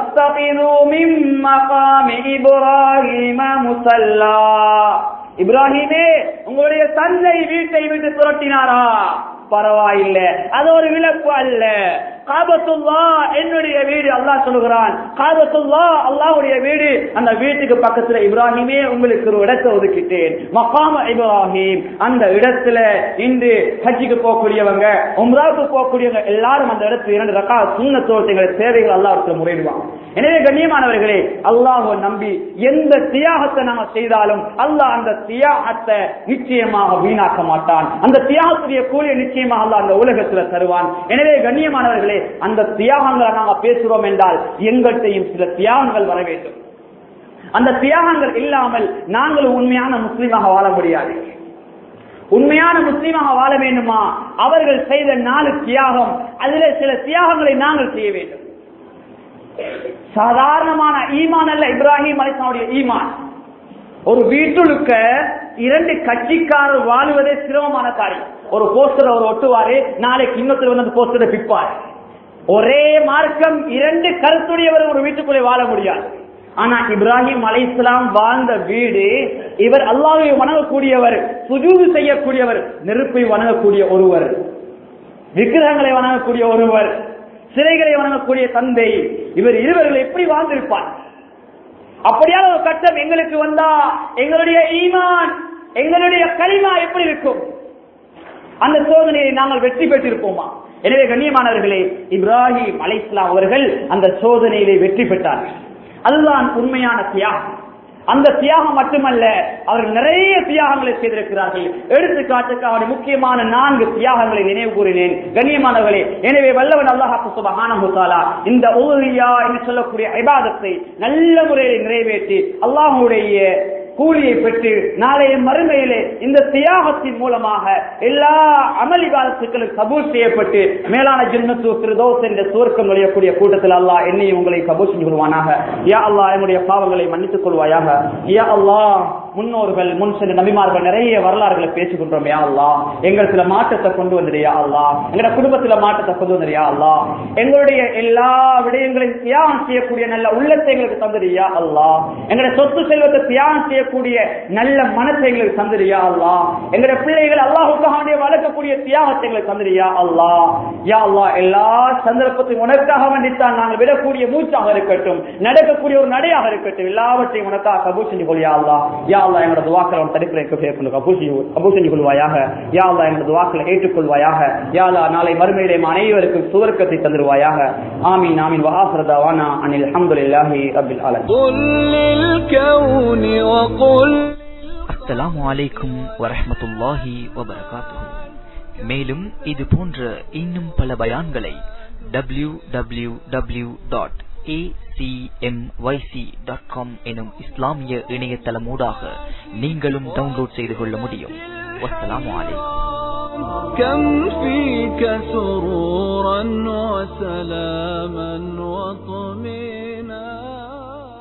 இப்ராஹிமே உங்களுடைய தந்தை வீட்டை விட்டு புரட்டினாரா பரவாயில்லை அது ஒரு விளக்கு அல்ல காபத்துல்லா என்னுடைய வீடு அல்லாஹ் சொல்லுகிறான் காபத்துல்லா அல்லாஹ்வுடைய வீடு அந்த வீட்டுக்கு பக்கத்துல இப்ராஹிமே உங்களுக்கு ஒரு இடத்தை ஒதுக்கிட்டேன் மகாம இப்ராஹிம் அந்த இடத்துல இன்று ஹஜ்ஜுக்கு போகக்கூடியவங்க உம்ராவுக்கு போகக்கூடியவங்க எல்லாரும் அந்த இடத்துல இரண்டு ரக்கா சுண்ண தோட்டங்களை தேவைகள் அல்லாஹ் முறையிடுவாங்க எனவே கண்ணியமானவர்களே அல்லாஹ்வை நம்பி எந்த தியாகத்தை நாம செய்தாலும் அல்லாஹ் அந்த தியாகத்தை நிச்சயமாக வீணாக்க மாட்டான் அந்த தியாகத்துடைய கூலியை நிச்சயமாக அல்லாஹ் அந்த உலகத்துல தருவான் எனவே கண்ணியமானவர்களே அந்த தியாகங்களை நாங்க பேசுறோம் என்றால் எங்கள்கிட்டையும் சில தியாகங்கள் வர வேண்டும் அந்த தியாகங்கள் இல்லாமல் நாங்கள் உண்மையான முஸ்லீமாக வாழ முடியாது உண்மையான முஸ்லீமாக வாழ வேண்டுமா அவர்கள் செய்த நாலு தியாகம் அதிலே சில தியாகங்களை நாங்கள் செய்ய வேண்டும் சாதாரணமான ஈமான் அல்ல இப்ராஹிம் அலிஸ்லாவுடைய ஈமான் ஒரு வீட்டுழுக்க இரண்டு கட்சிக்காரர் வாழ்வதே சிரமமான காரியம் ஒரு போஸ்டர் அவர் ஒட்டுவாரு நாளைக்கு இன்னொருத்தர் வந்து அந்த போஸ்டரை பிப்பார் ஒரே மார்க்கம் இரண்டு கருத்துடையவர் ஒரு வீட்டுக்குள்ளே வாழ முடியாது ஆனா இப்ராஹிம் அலை இஸ்லாம் வாழ்ந்த வீடு இவர் அல்லாவை வணங்கக்கூடியவர் சுஜூது செய்யக்கூடியவர் நெருப்பை வணங்கக்கூடிய ஒருவர் விக்கிரகங்களை வணங்கக்கூடிய ஒருவர் சிலைகளை வணங்கக்கூடிய தந்தை இவர் இருவர்கள் எப்படி வாழ்ந்திருப்பார் அப்படியான ஒரு கட்டம் எங்களுக்கு வந்தா எங்களுடைய ஈமான் எங்களுடைய களிமா எப்படி இருக்கும் அந்த சோதனையை நாங்கள் வெற்றி பெற்றிருப்போமா எனவே கண்ணியமானவர்களே இப்ராஹிம் அலைஸ்லாம் அவர்கள் அந்த சோதனையிலே வெற்றி பெற்றார்கள் அதுதான் உண்மையான தியாகம் அந்த தியாகம் மட்டுமல்ல அவர்கள் நிறைய தியாகங்களை செய்திருக்கிறார்கள் எடுத்துக்காட்டுக்கு அவருடைய முக்கியமான நான்கு தியாகங்களை நினைவு கூறினேன் கண்ணியமானவர்களே எனவே வல்லவன் அல்லாஹாக்கு சுபஹானா இந்த ஊரியா என்று சொல்லக்கூடிய ஐபாதத்தை நல்ல முறையில் நிறைவேற்றி அல்லாஹுடைய கூலியை பெற்று நாளைய மறுமையிலே இந்த தியாகத்தின் மூலமாக எல்லா அமளி காலத்துக்களும் கபூல் செய்யப்பட்டு மேலான ஜின்னத்து பிரதோஸ் என்ற சுவர்க்கம் நுழையக்கூடிய கூட்டத்தில் அல்லாஹ் என்னையும் உங்களை கபூல் செஞ்சு கொள்வானாக யா அல்லாஹ் என்னுடைய பாவங்களை மன்னித்துக் கொள்வாயாக யா அல்லாஹ் முன்னோர்கள் முன் சென்ற நபிமார்கள் நிறைய வரலாறுகளை பேசிக்கொண்டோம் யா அல்லாஹ் எங்கள் சில மாற்றத்தை கொண்டு வந்துடு யா அல்லாஹ் எங்களோட குடும்பத்துல மாற்றத்தை கொண்டு வந்துடு யா அல்லாஹ் எங்களுடைய எல்லா விடயங்களையும் தியாகம் செய்யக்கூடிய நல்ல உள்ளத்தை எங்களுக்கு தந்துடு யா அல்லாஹ் எங்களுடைய சொத்து செல்வத்தை தியாகம் செய்யக்கூடிய நல்ல மனத்தை எங்களுக்கு தந்துடு யா அல்லாஹ் எங்களுடைய பிள்ளைகள் அல்லாஹுக்காக வளர்க்கக்கூடிய தியாகத்தை எங்களுக்கு தந்துடு யா அல்லாஹ் யா அல்லாஹ் எல்லா சந்தர்ப்பத்தையும் உனக்காக வேண்டித்தான் நாங்கள் விடக்கூடிய மூச்சாக இருக்கட்டும் நடக்கக்கூடிய ஒரு நடையாக இருக்கட்டும் எல்லாவற்றையும் உனக்காக கபூல் செஞ்சு கொள் யா அல்லாஹ் யா அல்லா எங்களோட துவாக்களை உன் தடுப்பில் கொண்டு கபூல் செய்ய கபூல் செஞ்சு கொள்வாயாக யா அல்லா எங்களோட துவாக்களை ஏற்றுக்கொள்வாயாக யா அல்லா நாளை மறுமையிலே அனைவருக்கும் சுவர்க்கத்தை தந்துருவாயாக ஆமீன் ஆமீன் வஹாஃபர் தவானா அனில் அல்ஹம்துலில்லாஹி ரப்பில் ஆலமீன் قل للكون قل அஸ்ஸலாமு அலைக்கும் வரஹ்மத்துல்லாஹி வபரகாத்துஹு மேலும் இது போன்ற இன்னும் பல பயான்களை W W W dot dot com எனும் இஸ்லாமிய இணையதளமூடாக நீங்களும் டவுன்லோட் செய்து கொள்ள முடியும் வஸ்ஸலாமு அலைக்கும் كم فيك سرورا وسلاما وطمئنا